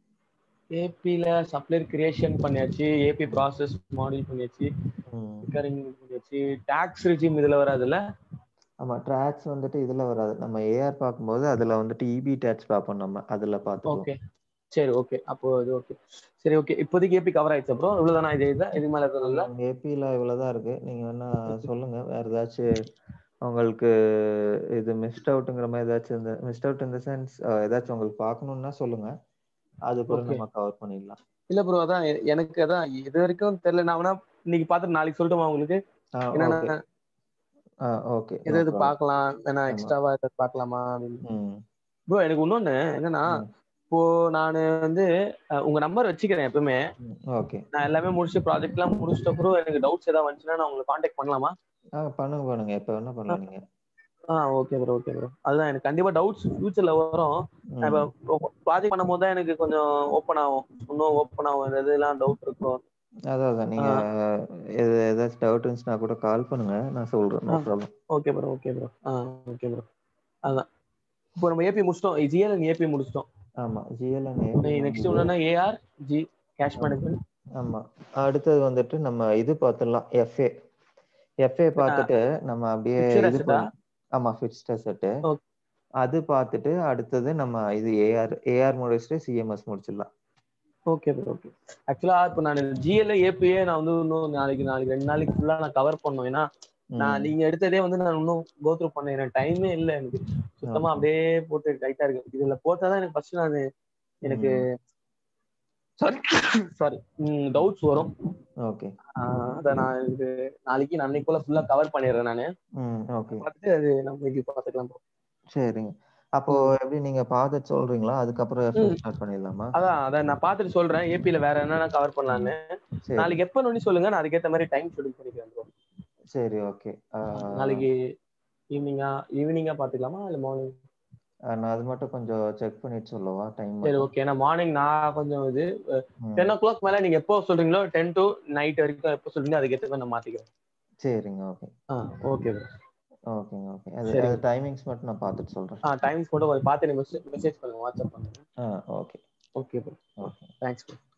ஏபில சப்ளையர் கிரியேஷன் பண்ணியாச்சு ஏபி ப்ராசஸ் மாடியூல் பண்ணியாச்சு ம் ரிகரிங் பண்ணியாச்சு டாக்ஸ் ரிஜிம் இதுல வராதுல்ல ஆமா ட்ராக்ஸ் வந்துட்டு இதுல வராது நம்ம ஏஆர் பார்க்கும்போது அதுல வந்துட்டு இபி டேக்ஸ் பார்ப்போம் நம்ம அதுல பார்த்துக்கலாம் ஓகே சரி ஓகே அப்போ இது ஓகே சரி ஓகே இப்போதைக்கு ஏபி கவர் ஆயிடுச்சு அப்புறம் இவ்வளவுதானா இது இது இது மேல இருக்கிறதுல ஏபியில் இவ்வளோதான் இருக்கு நீங்க வேணா சொல்லுங்க வேற ஏதாச்சும் உங்களுக்கு இது மிஸ்ட் அவுட்டுங்கிற மாதிரி ஏதாச்சும் இந்த மிஸ்ட் அவுட் இந்த சென்ஸ் ஏதாச்சும் உங்களுக்கு பார்க்கணும்னா சொல்லுங்க அது கூட Okay. நம்ம கவர் பண்ணிடலாம் இல்ல ப்ரோ அதான் எ- எனக்கு அதான் இது வரைக்கும் தெரியல நான் வேணா இன்னைக்கு பார்த்துட்டு நாளைக்கு சொல்லட்டுமா உங்களுக்கு ஆ என்னென்ன ஓகே ஆ ஓகே எது எது பார்க்கலாம் வேணா ஆமா. எக்ஸ்ட்ராவா எதாவது பார்க்கலாமா அப்படின்னு ம் ப்ரோ எனக்கு இன்னொன்னு என்னன்னா ம். இப்போ நான் வந்து அஹ், உங்க நம்பர் வச்சுக்கிறேன் எப்பவுமே ம் ஓகே நான் எல்லாமே முடிச்சு ப்ராஜெக்ட் எல்லாம் முடிச்சிட்ட அப்புறம் எனக்கு டவுட்ஸ் ஏதாவது வந்துச்சுன்னா நான் உங்களை காண்டாக்ட் பண்ணலாமா ஆ பண்ணுங்க பண்ணுங்க எப்போ வேணா பண்ணலாம் நீங்க ஆ ஓகே ப்ரோ ஓகே ப்ரோ அதுதான் எனக்கு கண்டிப்பா டவுட்ஸ் ஃபியூச்சர்ல வரும் நான் ம். இப்போ ப்ராஜெக்ட் பண்ணும்போது தான் எனக்கு கொஞ்சம் ஓப்பன் ஆகும் இன்னும் ஓப்பன் ஆகும் இந்த இதெல்லாம் டவுட் இருக்கும் அதான் அதான் நீங்க எது ஏதாச்சும் டவுட் இருந்துச்சுன்னா கூட கால் பண்ணுங்க நான் சொல்றேன் no ah. Problem okay bro okay bro ah okay bro அதான் இப்போ நம்ம ஏபி முடிச்சிட்டோம் ஜிஎல் ஏபி முடிச்சிட்டோம் ஆமா ஜிஎல்என் நெக்ஸ்ட் ஒன்னா ஏஆர் ஜி கேஷ் மேனேஜ்மெண்ட் ஆமா அடுத்தது வந்துட்டு நம்ம இது பார்த்துடலாம் எஃப்ஏ எஃப்ஏ பார்த்துட்டு நம்ம அப்படியே Fixed இது asset ஆ? பண்ண- ஆமா ஃபிக்ஸ்ட் அசெட் Okay. அது பார்த்துட்டு அடுத்தது நம்ம இது ஏஆர் ஏஆர் முடிச்சுட்டு சிஎம்எஸ் முடிச்சிடலாம் ஓகே ப்ரோ ஓகே ஆக்சுவலா இப்போ நான் ஜிஎல் ஏபியே நான் வந்து இன்னும் நாளைக்கு நாளைக்கு ரெண்டு நாளைக்கு ஃபுல்லா நான் கவர் பண்ணோம் ஏன்னா நான் நீங்க எடுத்ததே வந்து நான் இன்னும் கோத்ரூ பண்ணேன் எனக்கு டைமே இல்லை எனக்கு சுத்தமா அப்படியே போட்டு டைட்டா இருக்கு இதுல போட்டாதான் எனக்கு ஃபர்ஸ்ட் நான் எனக்கு சாரி சாரி டவுட்ஸ் வரும் ஓகே ஆஹ் அத நான் இது நாளைக்கு நான் அன்னைக்குள்ள ஃபுல்லா கவர் பண்ணிடுறேன் நானு ம் ஓகே பார்த்துட்டு அது நம்ம இது பார்த்துக்கலாம் bro. சரிங்க அப்போ எப்படி நீங்க பார்த்துட்டு சொல்றீங்களா அதுக்கப்புறம் எஃப்ஏ ம். ஸ்டார்ட் பண்ணிடலாமா அதான் அதான் நான் பார்த்துட்டு சொல்றேன் ஏபில வேற என்னென்ன கவர் பண்ணலான்னு சரி நாளைக்கு எப்ப நோண்டி சொல்லுங்க நான் அதுக்கேத்த மாதிரி டைம் ஷெட்யூல் பண்ணிக்கிறேன் bro. சரி ஓகே நாளைக்கு ஈவினிங்கா ஈவினிங்கா பாத்துக்கலாமா இல்ல மார்னிங் நான் அது மட்டும் கொஞ்சம் செக் பண்ணிட்டு சொல்லவா டைம் சரி ஓகே நான் மார்னிங் நான் கொஞ்சம் இது டென் ஓ கிளாக் மேல நீங்க எப்போ சொல்றீங்களோ டென் டு நைட் வரைக்கும் எப்போ சொல்றீங்களோ அதுக்கேற்ற மாதிரி நான் மாத்திக்கிறேன் சரிங்க ஓகே ஆ ஓகே ப்ரோ ஓகேங்க ஓகே அது சரிங்க. அது டைமிங்ஸ் மட்டும் நான் பார்த்துட்டு சொல்றேன் ஆ டைம்ஸ் கூட கொஞ்சம் பார்த்து மெசேஜ் மெசேஜ் பண்ணுங்க வாட்ஸ்அப் பண்ணுங்க ஆ okay okay bro okay thanks bro